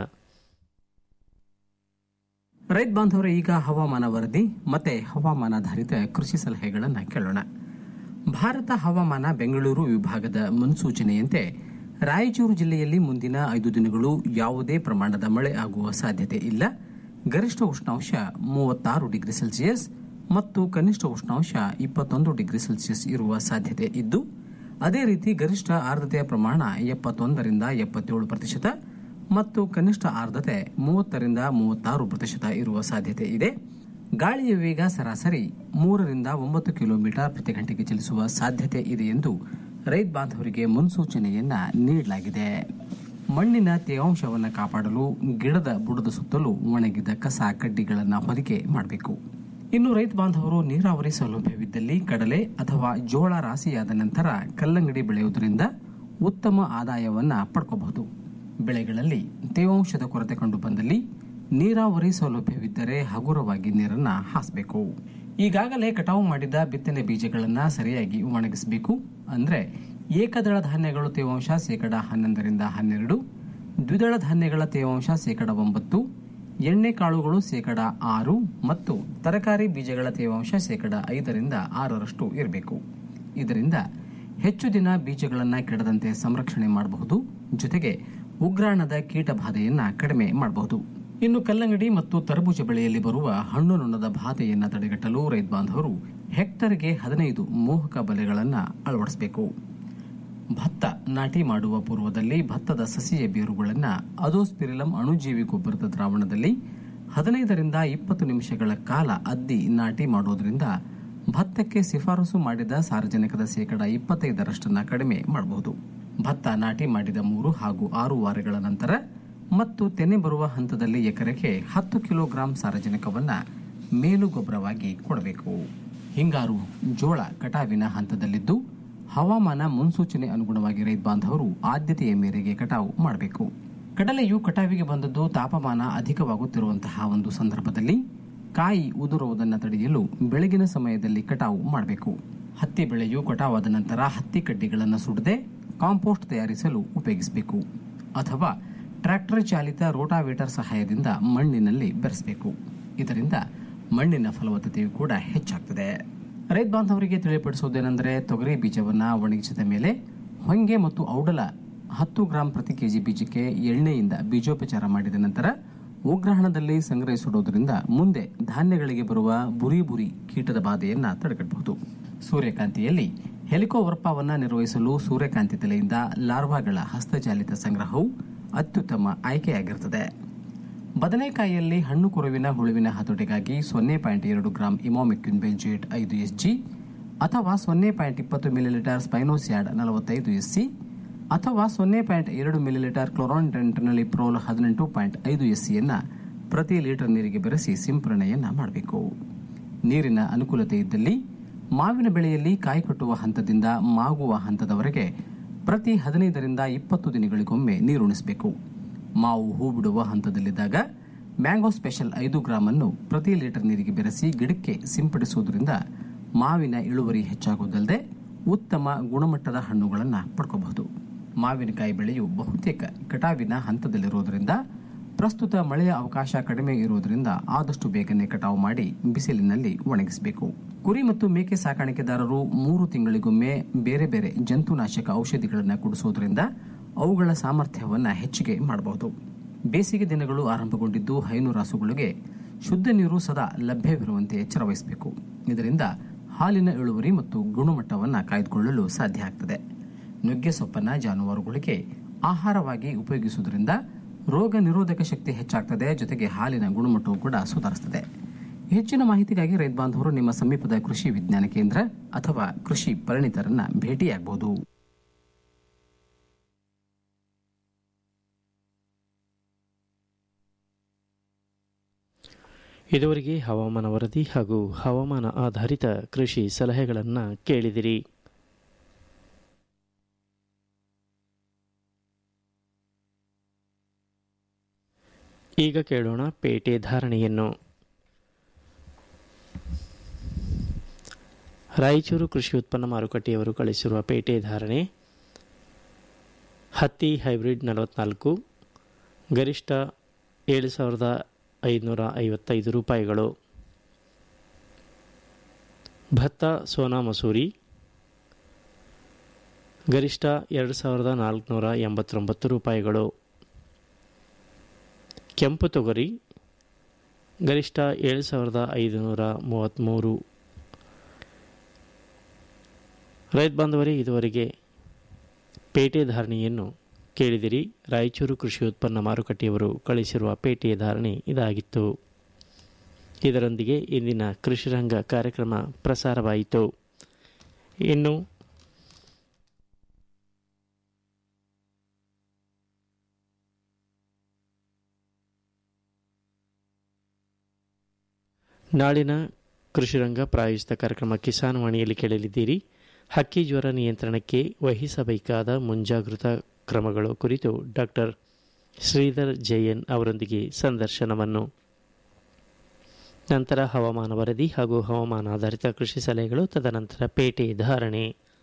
ರೈತ ಬಾಂಧವರ ಈಗ ಹವಾಮಾನ ವರದಿ ಮತ್ತೆ ಹವಾಮಾನಾಧಾರಿತ ಕೃಷಿ ಸಲಹೆಗಳನ್ನು ಕೇಳೋಣ ಭಾರತ ಹವಾಮಾನ ಬೆಂಗಳೂರು ವಿಭಾಗದ ಮುನ್ಸೂಚನೆಯಂತೆ ರಾಯಚೂರು ಜಿಲ್ಲೆಯಲ್ಲಿ ಮುಂದಿನ ಐದು ದಿನಗಳು ಯಾವುದೇ ಪ್ರಮಾಣದ ಮಳೆ ಆಗುವ ಸಾಧ್ಯತೆ ಇಲ್ಲ ಗರಿಷ್ಠ ಉಷ್ಣಾಂಶ ಮೂವತ್ತಾರು ಡಿಗ್ರಿ ಸೆಲ್ಸಿಯಸ್ ಮತ್ತು ಕನಿಷ್ಠ ಉಷ್ಣಾಂಶ ಇಪ್ಪತ್ತೊಂದು ಡಿಗ್ರಿ ಸೆಲ್ಸಿಯಸ್ ಇರುವ ಸಾಧ್ಯತೆ ಇದ್ದು ಅದೇ ರೀತಿ ಗರಿಷ್ಠ ಆರ್ದ್ರತೆಯ ಪ್ರಮಾಣ ಎಪ್ಪತ್ತೊಂದರಿಂದ ಎಪ್ಪತ್ತೇಳು ಪ್ರತಿಶತ ಮತ್ತು ಕನಿಷ್ಠ ಆರ್ದ್ರತೆ ಮೂವತ್ತರಿಂದ ಮೂವತ್ತಾರು ಪ್ರತಿಶತ ಇರುವ ಸಾಧ್ಯತೆ ಇದೆ ಗಾಳಿಯ ವೇಗ ಸರಾಸರಿ ಮೂರರಿಂದ ಒಂಬತ್ತು ಕಿಲೋಮೀಟರ್ ಪ್ರತಿ ಗಂಟೆಗೆ ಚಲಿಸುವ ಸಾಧ್ಯತೆ ಇದೆ ಎಂದು ರೈತ ಬಾಂಧವರಿಗೆ ಮುನ್ಸೂಚನೆಯನ್ನ ನೀಡಲಾಗಿದೆ ಮಣ್ಣಿನ ತೇವಾಂಶವನ್ನು ಕಾಪಾಡಲು ಗಿಡದ ಬುಡದ ಸುತ್ತಲೂ ಒಣಗಿದ ಕಸ ಕಡ್ಡಿಗಳನ್ನು ಹೊದಿಕೆ ಮಾಡಬೇಕು ಇನ್ನು ರೈತ ಬಾಂಧವರು ನೀರಾವರಿ ಸೌಲಭ್ಯವಿದ್ದಲ್ಲಿ ಕಡಲೆ ಅಥವಾ ಜೋಳ ರಾಶಿಯಾದ ನಂತರ ಕಲ್ಲಂಗಡಿ ಬೆಳೆಯುವುದರಿಂದ ಉತ್ತಮ ಆದಾಯವನ್ನ ಪಡ್ಕೋಬಹುದು ಬೆಳೆಗಳಲ್ಲಿ ತೇವಾಂಶದ ಕೊರತೆ ಕಂಡು ಬಂದಲ್ಲಿ ನೀರಾವರಿ ಸೌಲಭ್ಯವಿದ್ದರೆ ಹಗುರವಾಗಿ ನೀರನ್ನ ಹಾಸಬೇಕು ಈಗಾಗಲೇ ಕಟಾವು ಮಾಡಿದ ಬಿತ್ತನೆ ಬೀಜಗಳನ್ನ ಸರಿಯಾಗಿ ಒಣಗಿಸಬೇಕು ಅಂದ್ರೆ ಏಕದಳ ಧಾನ್ಯಗಳು ತೇವಾಂಶ ಶೇಕಡ ಹನ್ನೊಂದರಿಂದ ಹನ್ನೆರಡು ದ್ವಿದಳ ಧಾನ್ಯಗಳ ತೇವಾಂಶ ಶೇಕಡ ಒಂಬತ್ತು ಎಣ್ಣೆ ಕಾಳುಗಳು ಶೇಕಡ ಆರು ಮತ್ತು ತರಕಾರಿ ಬೀಜಗಳ ತೇವಾಂಶ ಶೇಕಡ ಐದರಿಂದ ಆರರಷ್ಟು ಇರಬೇಕು ಇದರಿಂದ ಹೆಚ್ಚು ದಿನ ಬೀಜಗಳನ್ನು ಕೆಡದಂತೆ ಸಂರಕ್ಷಣೆ ಮಾಡಬಹುದು ಜೊತೆಗೆ ಉಗ್ರಾಣದ ಕೀಟ ಬಾಧೆಯನ್ನ ಕಡಿಮೆ ಮಾಡಬಹುದು ಇನ್ನು ಕಲ್ಲಂಗಡಿ ಮತ್ತು ತರಬೂಜ ಬೆಳೆಯಲ್ಲಿ ಬರುವ ಹಣ್ಣು ನೊಣದ ಬಾಧೆಯನ್ನ ತಡೆಗಟ್ಟಲು ರೈತ ಬಾಂಧವರು ಹೆಕ್ಟರ್ಗೆ ಹದಿನೈದು ಮೋಹಕ ಬಲೆಗಳನ್ನು ಅಳವಡಿಸಬೇಕು ಭತ್ತ ನಾಟಿ ಮಾಡುವ ಪೂರ್ವದಲ್ಲಿ ಭತ್ತದ ಸಸಿಯ ಬೇರುಗಳನ್ನು ಅಜೋಸ್ಪಿರಿಲಂ ಅಣುಜೀವಿ ಗೊಬ್ಬರದ ದ್ರಾವಣದಲ್ಲಿ ಹದಿನೈದರಿಂದ ಇಪ್ಪತ್ತು ನಿಮಿಷಗಳ ಕಾಲ ಅದ್ದಿ ನಾಟಿ ಮಾಡೋದ್ರಿಂದ ಭತ್ತಕ್ಕೆ ಶಿಫಾರಸು ಮಾಡಿದ ಸಾರ್ವಜನಿಕದ ಶೇಕಡ ಇಪ್ಪತ್ತೈದರಷ್ಟನ್ನ ಕಡಿಮೆ ಮಾಡಬಹುದು ಭತ್ತ ನಾಟಿ ಮಾಡಿದ ಮೂರು ಹಾಗೂ ಆರು ವಾರಗಳ ನಂತರ ಮತ್ತು ತೆನೆ ಬರುವ ಹಂತದಲ್ಲಿ ಎಕರೆಗೆ ಹತ್ತು ಕಿಲೋಗ್ರಾಂ ಸಾರಜನಕವನ್ನ ಮೇಲು ಗೊಬ್ಬರವಾಗಿ ಕೊಡಬೇಕು ಹಿಂಗಾರು ಜೋಳ ಕಟಾವಿನ ಹಂತದಲ್ಲಿದ್ದು ಹವಾಮಾನ ಮುನ್ಸೂಚನೆ ಅನುಗುಣವಾಗಿ ರೈತ ಬಾಂಧವರು ಆದ್ಯತೆಯ ಮೇರೆಗೆ ಕಟಾವು ಮಾಡಬೇಕು ಕಡಲೆಯು ಕಟಾವಿಗೆ ಬಂದದ್ದು ತಾಪಮಾನ ಅಧಿಕವಾಗುತ್ತಿರುವಂತಹ ಒಂದು ಸಂದರ್ಭದಲ್ಲಿ ಕಾಯಿ ಉದುರುವುದನ್ನು ತಡೆಯಲು ಬೆಳಗಿನ ಸಮಯದಲ್ಲಿ ಕಟಾವು ಮಾಡಬೇಕು ಹತ್ತಿ ಬೆಳೆಯು ಕಟಾವಾದ ನಂತರ ಹತ್ತಿ ಕಡ್ಡಿಗಳನ್ನು ಸುಡದೆ ಕಾಂಪೋಸ್ಟ್ ತಯಾರಿಸಲು ಉಪಯೋಗಿಸಬೇಕು ಅಥವಾ ಟ್ರ್ಯಾಕ್ಟರ್ ಚಾಲಿತ ರೋಟಾವೇಟರ್ ಸಹಾಯದಿಂದ ಮಣ್ಣಿನಲ್ಲಿ ಬೆರೆಸಬೇಕು ಇದರಿಂದ ಮಣ್ಣಿನ ಫಲವತ್ತತೆಯು ಕೂಡ ಹೆಚ್ಚಾಗ್ತದೆ ರೈತ ಬಾಂಧವರಿಗೆ ತಿಳಿಪಡಿಸುವುದೇನೆಂದರೆ ತೊಗರಿ ಬೀಜವನ್ನ ಒಣಗಿಸಿದ ಮೇಲೆ ಹೊಂಗೆ ಮತ್ತು ಔಡಲ ಹತ್ತು ಗ್ರಾಂ ಪ್ರತಿ ಕೆಜಿ ಬೀಜಕ್ಕೆ ಎಣ್ಣೆಯಿಂದ ಬೀಜೋಪಚಾರ ಮಾಡಿದ ನಂತರ ಉಗ್ರಹಣದಲ್ಲಿ ಸಂಗ್ರಹಿಸಿಡುವುದರಿಂದ ಮುಂದೆ ಧಾನ್ಯಗಳಿಗೆ ಬರುವ ಬುರಿ ಬುರಿ ಕೀಟದ ಬಾಧೆಯನ್ನ ತಡೆಗಟ್ಟಬಹುದು ಸೂರ್ಯಕಾಂತಿಯಲ್ಲಿ ಹೆಲಿಕೋವರ್ಪವನ್ನ ನಿರ್ವಹಿಸಲು ಸೂರ್ಯಕಾಂತಿ ತಲೆಯಿಂದ ಲಾರ್ವಾಗಳ ಹಸ್ತಚಾಲಿತ ಸಂಗ್ರಹವು ಅತ್ಯುತ್ತಮ ಆಯ್ಕೆಯಾಗಿರುತ್ತದೆ ಬದನೆಕಾಯಿಯಲ್ಲಿ ಹಣ್ಣು ಕುರುವಿನ ಹುಳುವಿನ ಹತೋಟಿಗಾಗಿ ಸೊನ್ನೆ ಪಾಯಿಂಟ್ ಎರಡು ಗ್ರಾಂ ಇಮೋಮಿಕ್ವಿನ್ ಬೆಂಜೇಟ್ ಐದು ಎಸ್ಜಿ ಅಥವಾ ಸೊನ್ನೆ ಪಾಯಿಂಟ್ ಇಪ್ಪತ್ತು ಮಿಲಿಲೀಟರ್ ಸ್ಪೈನೋಸ್ಯಾಡ್ ನಲವತ್ತೈದು ಎಸ್ಸಿ ಅಥವಾ ಸೊನ್ನೆ ಪಾಯಿಂಟ್ ಎರಡು ಮಿಲಿಲೀಟರ್ ಕ್ಲೋರಾನ್ ಪ್ರೋಲ್ ಹದಿನೆಂಟು ಪಾಯಿಂಟ್ ಐದು ಎಸ್ಸಿಯನ್ನು ಪ್ರತಿ ಲೀಟರ್ ನೀರಿಗೆ ಬೆರೆಸಿ ಸಿಂಪರಣೆಯನ್ನ ಮಾಡಬೇಕು ನೀರಿನ ಅನುಕೂಲತೆ ಇದ್ದಲ್ಲಿ ಮಾವಿನ ಬೆಳೆಯಲ್ಲಿ ಕಾಯಿ ಕಟ್ಟುವ ಹಂತದಿಂದ ಮಾಗುವ ಹಂತದವರೆಗೆ ಪ್ರತಿ ಹದಿನೈದರಿಂದ ಇಪ್ಪತ್ತು ದಿನಗಳಿಗೊಮ್ಮೆ ನೀರುಣಿಸಬೇಕು ಮಾವು ಹೂ ಬಿಡುವ ಹಂತದಲ್ಲಿದ್ದಾಗ ಮ್ಯಾಂಗೋ ಸ್ಪೆಷಲ್ ಐದು ಗ್ರಾಮ್ ಅನ್ನು ಪ್ರತಿ ಲೀಟರ್ ನೀರಿಗೆ ಬೆರೆಸಿ ಗಿಡಕ್ಕೆ ಸಿಂಪಡಿಸುವುದರಿಂದ ಮಾವಿನ ಇಳುವರಿ ಹೆಚ್ಚಾಗುವುದಲ್ಲದೆ ಉತ್ತಮ ಗುಣಮಟ್ಟದ ಹಣ್ಣುಗಳನ್ನು ಪಡ್ಕೋಬಹುದು ಮಾವಿನಕಾಯಿ ಬೆಳೆಯು ಬಹುತೇಕ ಕಟಾವಿನ ಹಂತದಲ್ಲಿರುವುದರಿಂದ ಪ್ರಸ್ತುತ ಮಳೆಯ ಅವಕಾಶ ಕಡಿಮೆ ಇರುವುದರಿಂದ ಆದಷ್ಟು ಬೇಗನೆ ಕಟಾವು ಮಾಡಿ ಬಿಸಿಲಿನಲ್ಲಿ ಒಣಗಿಸಬೇಕು ಕುರಿ ಮತ್ತು ಮೇಕೆ ಸಾಕಾಣಿಕೆದಾರರು ಮೂರು ತಿಂಗಳಿಗೊಮ್ಮೆ ಬೇರೆ ಬೇರೆ ಜಂತುನಾಶಕ ಔಷಧಿಗಳನ್ನು ಕುಡಿಸುವುದರಿಂದ ಅವುಗಳ ಸಾಮರ್ಥ್ಯವನ್ನು ಹೆಚ್ಚಿಗೆ ಮಾಡಬಹುದು ಬೇಸಿಗೆ ದಿನಗಳು ಆರಂಭಗೊಂಡಿದ್ದು ಹೈನು ರಾಸುಗಳಿಗೆ ಶುದ್ಧ ನೀರು ಸದಾ ಲಭ್ಯವಿರುವಂತೆ ಎಚ್ಚರವಹಿಸಬೇಕು ಇದರಿಂದ ಹಾಲಿನ ಇಳುವರಿ ಮತ್ತು ಗುಣಮಟ್ಟವನ್ನು ಕಾಯ್ದುಕೊಳ್ಳಲು ಸಾಧ್ಯ ಆಗ್ತದೆ ನುಗ್ಗೆ ಸೊಪ್ಪನ್ನ ಜಾನುವಾರುಗಳಿಗೆ ಆಹಾರವಾಗಿ ಉಪಯೋಗಿಸುವುದರಿಂದ ರೋಗ ನಿರೋಧಕ ಶಕ್ತಿ ಹೆಚ್ಚಾಗ್ತದೆ ಜೊತೆಗೆ ಹಾಲಿನ ಗುಣಮಟ್ಟವೂ ಕೂಡ ಸುಧಾರಿಸುತ್ತದೆ ಹೆಚ್ಚಿನ ಮಾಹಿತಿಗಾಗಿ ರೈತ ಬಾಂಧವರು ನಿಮ್ಮ ಸಮೀಪದ ಕೃಷಿ ವಿಜ್ಞಾನ ಕೇಂದ್ರ ಅಥವಾ ಕೃಷಿ ಪರಿಣಿತರನ್ನ ಭೇಟಿಯಾಗಬಹುದು ಇದುವರೆಗೆ ಹವಾಮಾನ ವರದಿ ಹಾಗೂ ಹವಾಮಾನ ಆಧಾರಿತ ಕೃಷಿ ಸಲಹೆಗಳನ್ನು ಕೇಳಿದಿರಿ ಈಗ ಕೇಳೋಣ ಪೇಟೆ ಧಾರಣೆಯನ್ನು ರಾಯಚೂರು ಕೃಷಿ ಉತ್ಪನ್ನ ಮಾರುಕಟ್ಟೆಯವರು ಕಳಿಸಿರುವ ಪೇಟೆ ಧಾರಣೆ ಹತ್ತಿ ಹೈಬ್ರಿಡ್ ನಲವತ್ನಾಲ್ಕು ಗರಿಷ್ಠ ಏಳು ಸಾವಿರದ ಐದುನೂರ ಐವತ್ತೈದು ರೂಪಾಯಿಗಳು ಭತ್ತ ಸೋನಾ ಮಸೂರಿ ಗರಿಷ್ಠ ಎರಡು ಸಾವಿರದ ನಾಲ್ಕುನೂರ ಎಂಬತ್ತೊಂಬತ್ತು ರೂಪಾಯಿಗಳು ಕೆಂಪು ತೊಗರಿ ಗರಿಷ್ಠ ಏಳು ಸಾವಿರದ ಐದುನೂರ ಮೂವತ್ತ್ಮೂರು ರೈತ ಬಾಂಧವರೇ ಇದುವರೆಗೆ ಪೇಟೆ ಧಾರಣೆಯನ್ನು ಕೇಳಿದಿರಿ ರಾಯಚೂರು ಕೃಷಿ ಉತ್ಪನ್ನ ಮಾರುಕಟ್ಟೆಯವರು ಕಳಿಸಿರುವ ಪೇಟೆ ಧಾರಣೆ ಇದಾಗಿತ್ತು ಇದರೊಂದಿಗೆ ಇಂದಿನ ಕೃಷಿರಂಗ ಕಾರ್ಯಕ್ರಮ ಪ್ರಸಾರವಾಯಿತು ಇನ್ನು ನಾಳಿನ ಕೃಷಿರಂಗ ಪ್ರಾಯೋಜಿತ ಕಾರ್ಯಕ್ರಮ ಕಿಸಾನ್ ವಾಣಿಯಲ್ಲಿ ಕೇಳಲಿದ್ದೀರಿ ಹಕ್ಕಿ ಜ್ವರ ನಿಯಂತ್ರಣಕ್ಕೆ ವಹಿಸಬೇಕಾದ ಮುಂಜಾಗೃತಾ ಕ್ರಮಗಳು ಕುರಿತು ಡಾಕ್ಟರ್ ಶ್ರೀಧರ್ ಜಯನ್ ಅವರೊಂದಿಗೆ ಸಂದರ್ಶನವನ್ನು ನಂತರ ಹವಾಮಾನ ವರದಿ ಹಾಗೂ ಹವಾಮಾನ ಆಧಾರಿತ ಕೃಷಿ ಸಲಹೆಗಳು ತದನಂತರ ಪೇಟೆ ಧಾರಣೆ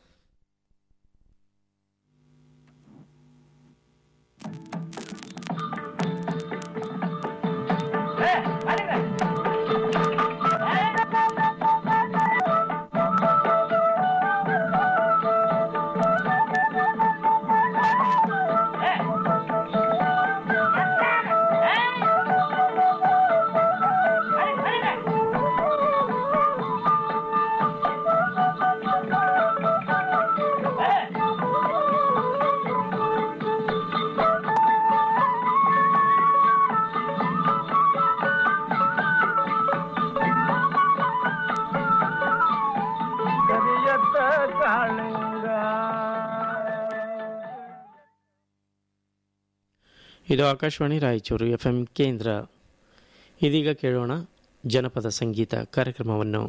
ಇದು ಆಕಾಶವಾಣಿ ರಾಯಚೂರು ಎಫ್ ಎಂ ಕೇಂದ್ರ ಇದೀಗ ಕೇಳೋಣ ಜನಪದ ಸಂಗೀತ ಕಾರ್ಯಕ್ರಮವನ್ನು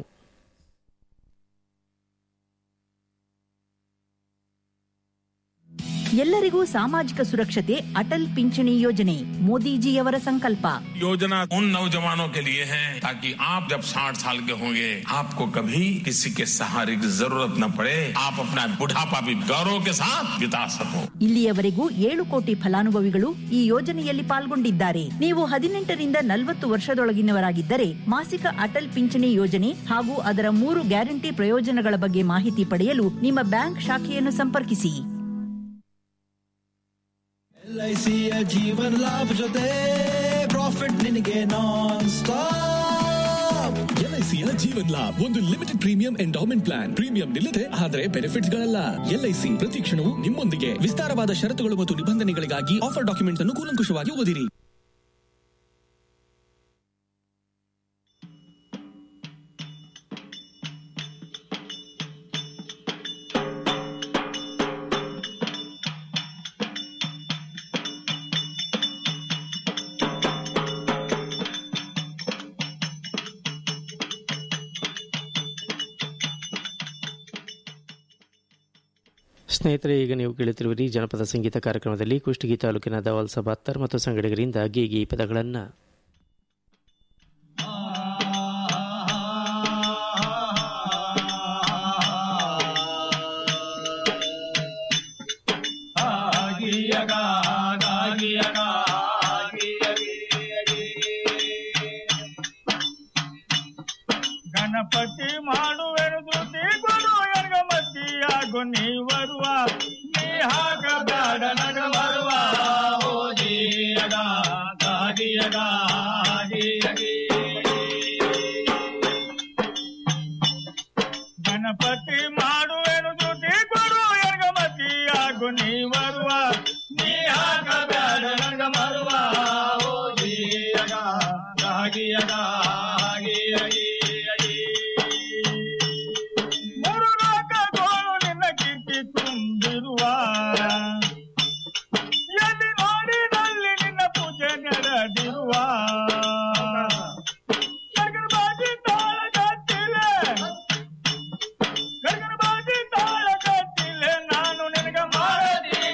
ಎಲ್ಲರಿಗೂ ಸಾಮಾಜಿಕ ಸುರಕ್ಷತೆ ಅಟಲ್ ಪಿಂಚಣಿ ಯೋಜನೆ ಮೋದಿಜಿಯವರ ಸಂಕಲ್ಪ योजना उन नौजवानों के लिए है ताकि आप जब 60 साल के होंगे आपको कभी किसी के सहारे की जरूरत न पड़े आप अपना बुढ़ापा भी गौरव के साथ बिता सको ಇಲ್ಲಿಯವರೆಗೂ ಏಳು ಕೋಟಿ ಫಲಾನುಭವಿಗಳು ಈ ಯೋಜನೆಯಲ್ಲಿ ಪಾಲ್ಗೊಂಡಿದ್ದಾರೆ ನೀವು ಹದಿನೆಂಟರಿಂದ ನಲವತ್ತು ವರ್ಷದೊಳಗಿನವರಾಗಿದ್ದರೆ ಮಾಸಿಕ ಅಟಲ್ ಪಿಂಚಣಿ ಯೋಜನೆ ಹಾಗೂ ಅದರ ಮೂರು ಗ್ಯಾರಂಟಿ ಪ್ರಯೋಜನಗಳ ಬಗ್ಗೆ ಮಾಹಿತಿ ಪಡೆಯಲು ನಿಮ್ಮ ಬ್ಯಾಂಕ್ ಶಾಖೆಯನ್ನು ಸಂಪರ್ಕಿಸಿ ಎಲ್ಐಸಿಯ ಜೀವನ ಲಾಭ ಜೊತೆ ಪ್ರಾಫಿಟ್ ನಿನಗೆ ನಾನ್ ಸ್ಟಾಪ್ ಎಲ್ಐಸಿಯ ಜೀವನ್ ಲಾಭ್ ಒಂದು limited premium endowment plan premium ನಿಲ್ಲದೆ ಆದರೆ ಬೆನಿಫಿಟ್ಸ್ ಗಳಲ್ಲ ಎಲ್ಐಸಿ ಪ್ರತಿ ಕ್ಷಣವೂ ನಿಮ್ಮೊಂದಿಗೆ ವಿಸ್ತಾರವಾದ ಷರತ್ತುಗಳು ಮತ್ತು ನಿಬಂಧನೆಗಳಿಗಾಗಿ ಆಫರ್ ಡಾಕ್ಯುಮೆಂಟ್ಸ್ ಅನ್ನು ಕೂಲಂಕುಷವಾಗಿ ಓದಿರಿ ಸ್ನೇಹಿತರೆ ಈಗ ನೀವು ಕೇಳುತ್ತಿರುವಿರಿ ಜನಪದ ಸಂಗೀತ ಕಾರ್ಯಕ್ರಮದಲ್ಲಿ ಕುಷ್ಟಗಿ ತಾಲೂಕಿನ ದವಾಲ್ಸ ಬಾತ್ತರ್ ಮತ್ತು ಸಂಗಡಿಗರಿಂದ ಗೀಗಿ ಪದಗಳನ್ನು ಗಣಪತಿ ಮಾಡುವೆನು ದುಡ್ಡಿ ಕೊಡು ಎನಗ ಮತ್ತಿಯಾಗು ನೀ ಬರುವ ನೀ ಹಾಕ ಬ್ಯಾಡ ನಗ ಬರುವ ಓದಿಯಗ ಗಾದಿಯಗ ಗಣಪತಿ ಮಾಡುವೆನು ದುಡ್ಡಿ ಕೊಡು ಎನಗ ಮತ್ತಿಯಾಗು ನೀ ಬರುವ ನೀ ಹಾಕ ಬ್ಯಾಡ ನಗ ಬರುವ ಓದಿಯಗ ಗಾಗಿಯಗ ಮೂರು ಲೋಕಗಳು ನಿನ್ನ ಕೀರ್ತಿ ತುಂಬಿರುವ ಎಲ್ಲಿ ನೋಡಿದಲ್ಲಿ ನಿನ್ನ ಪೂಜೆ ನೆರದಿರುವ ಗಗನಬಾಜಿ ತಾಳ ಕತ್ತಿಲೆ ಗಗನಬಾಜಿ ತಾಳ ಕತ್ತಿಲೆ ನಾನು ನಿನಗ ಮಾಡದಿ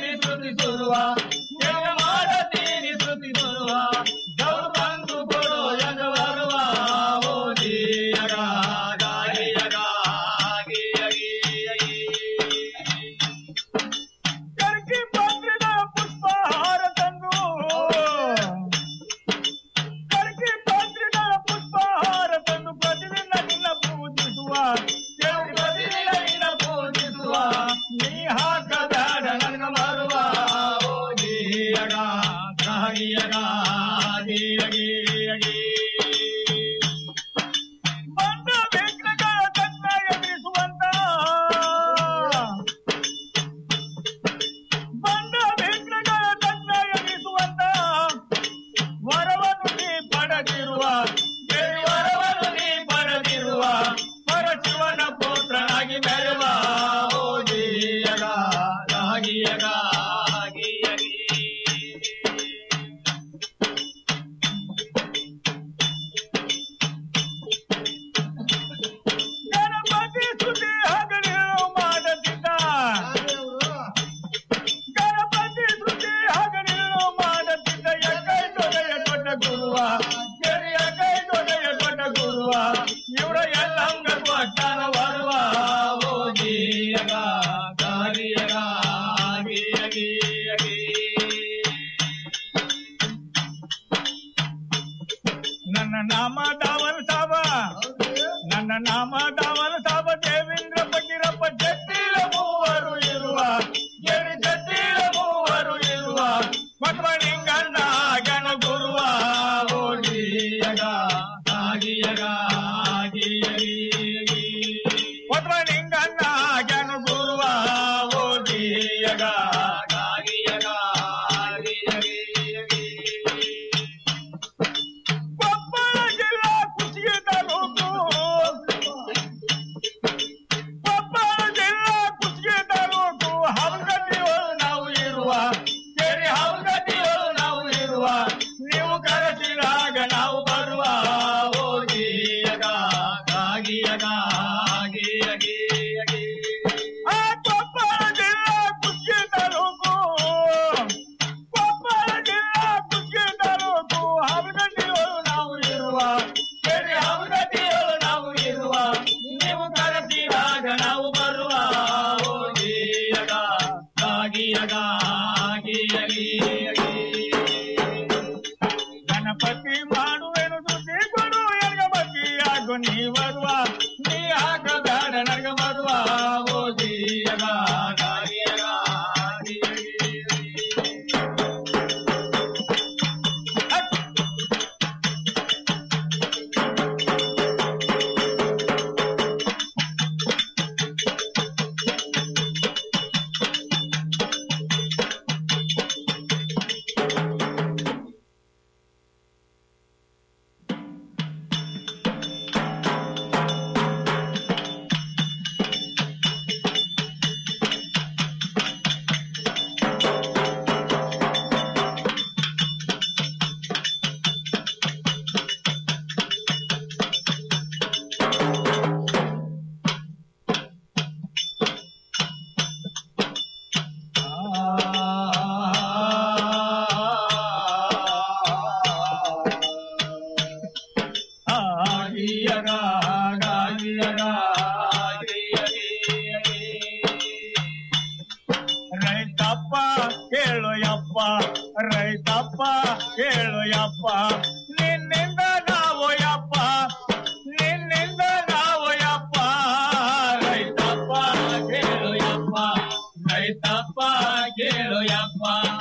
ರೈತಪ್ಪ ಕೇಳು ಯಪ್ಪ ನಿನ್ನಿಂದ ನಾವು ಯಪ್ಪ ನಿನ್ನಿಂದ ನಾವು ಯಪ್ಪ ರೈತಪ್ಪ ಕೇಳು ಯಪ್ಪ ರೈತಪ್ಪ ಕೇಳು ಯಪ್ಪ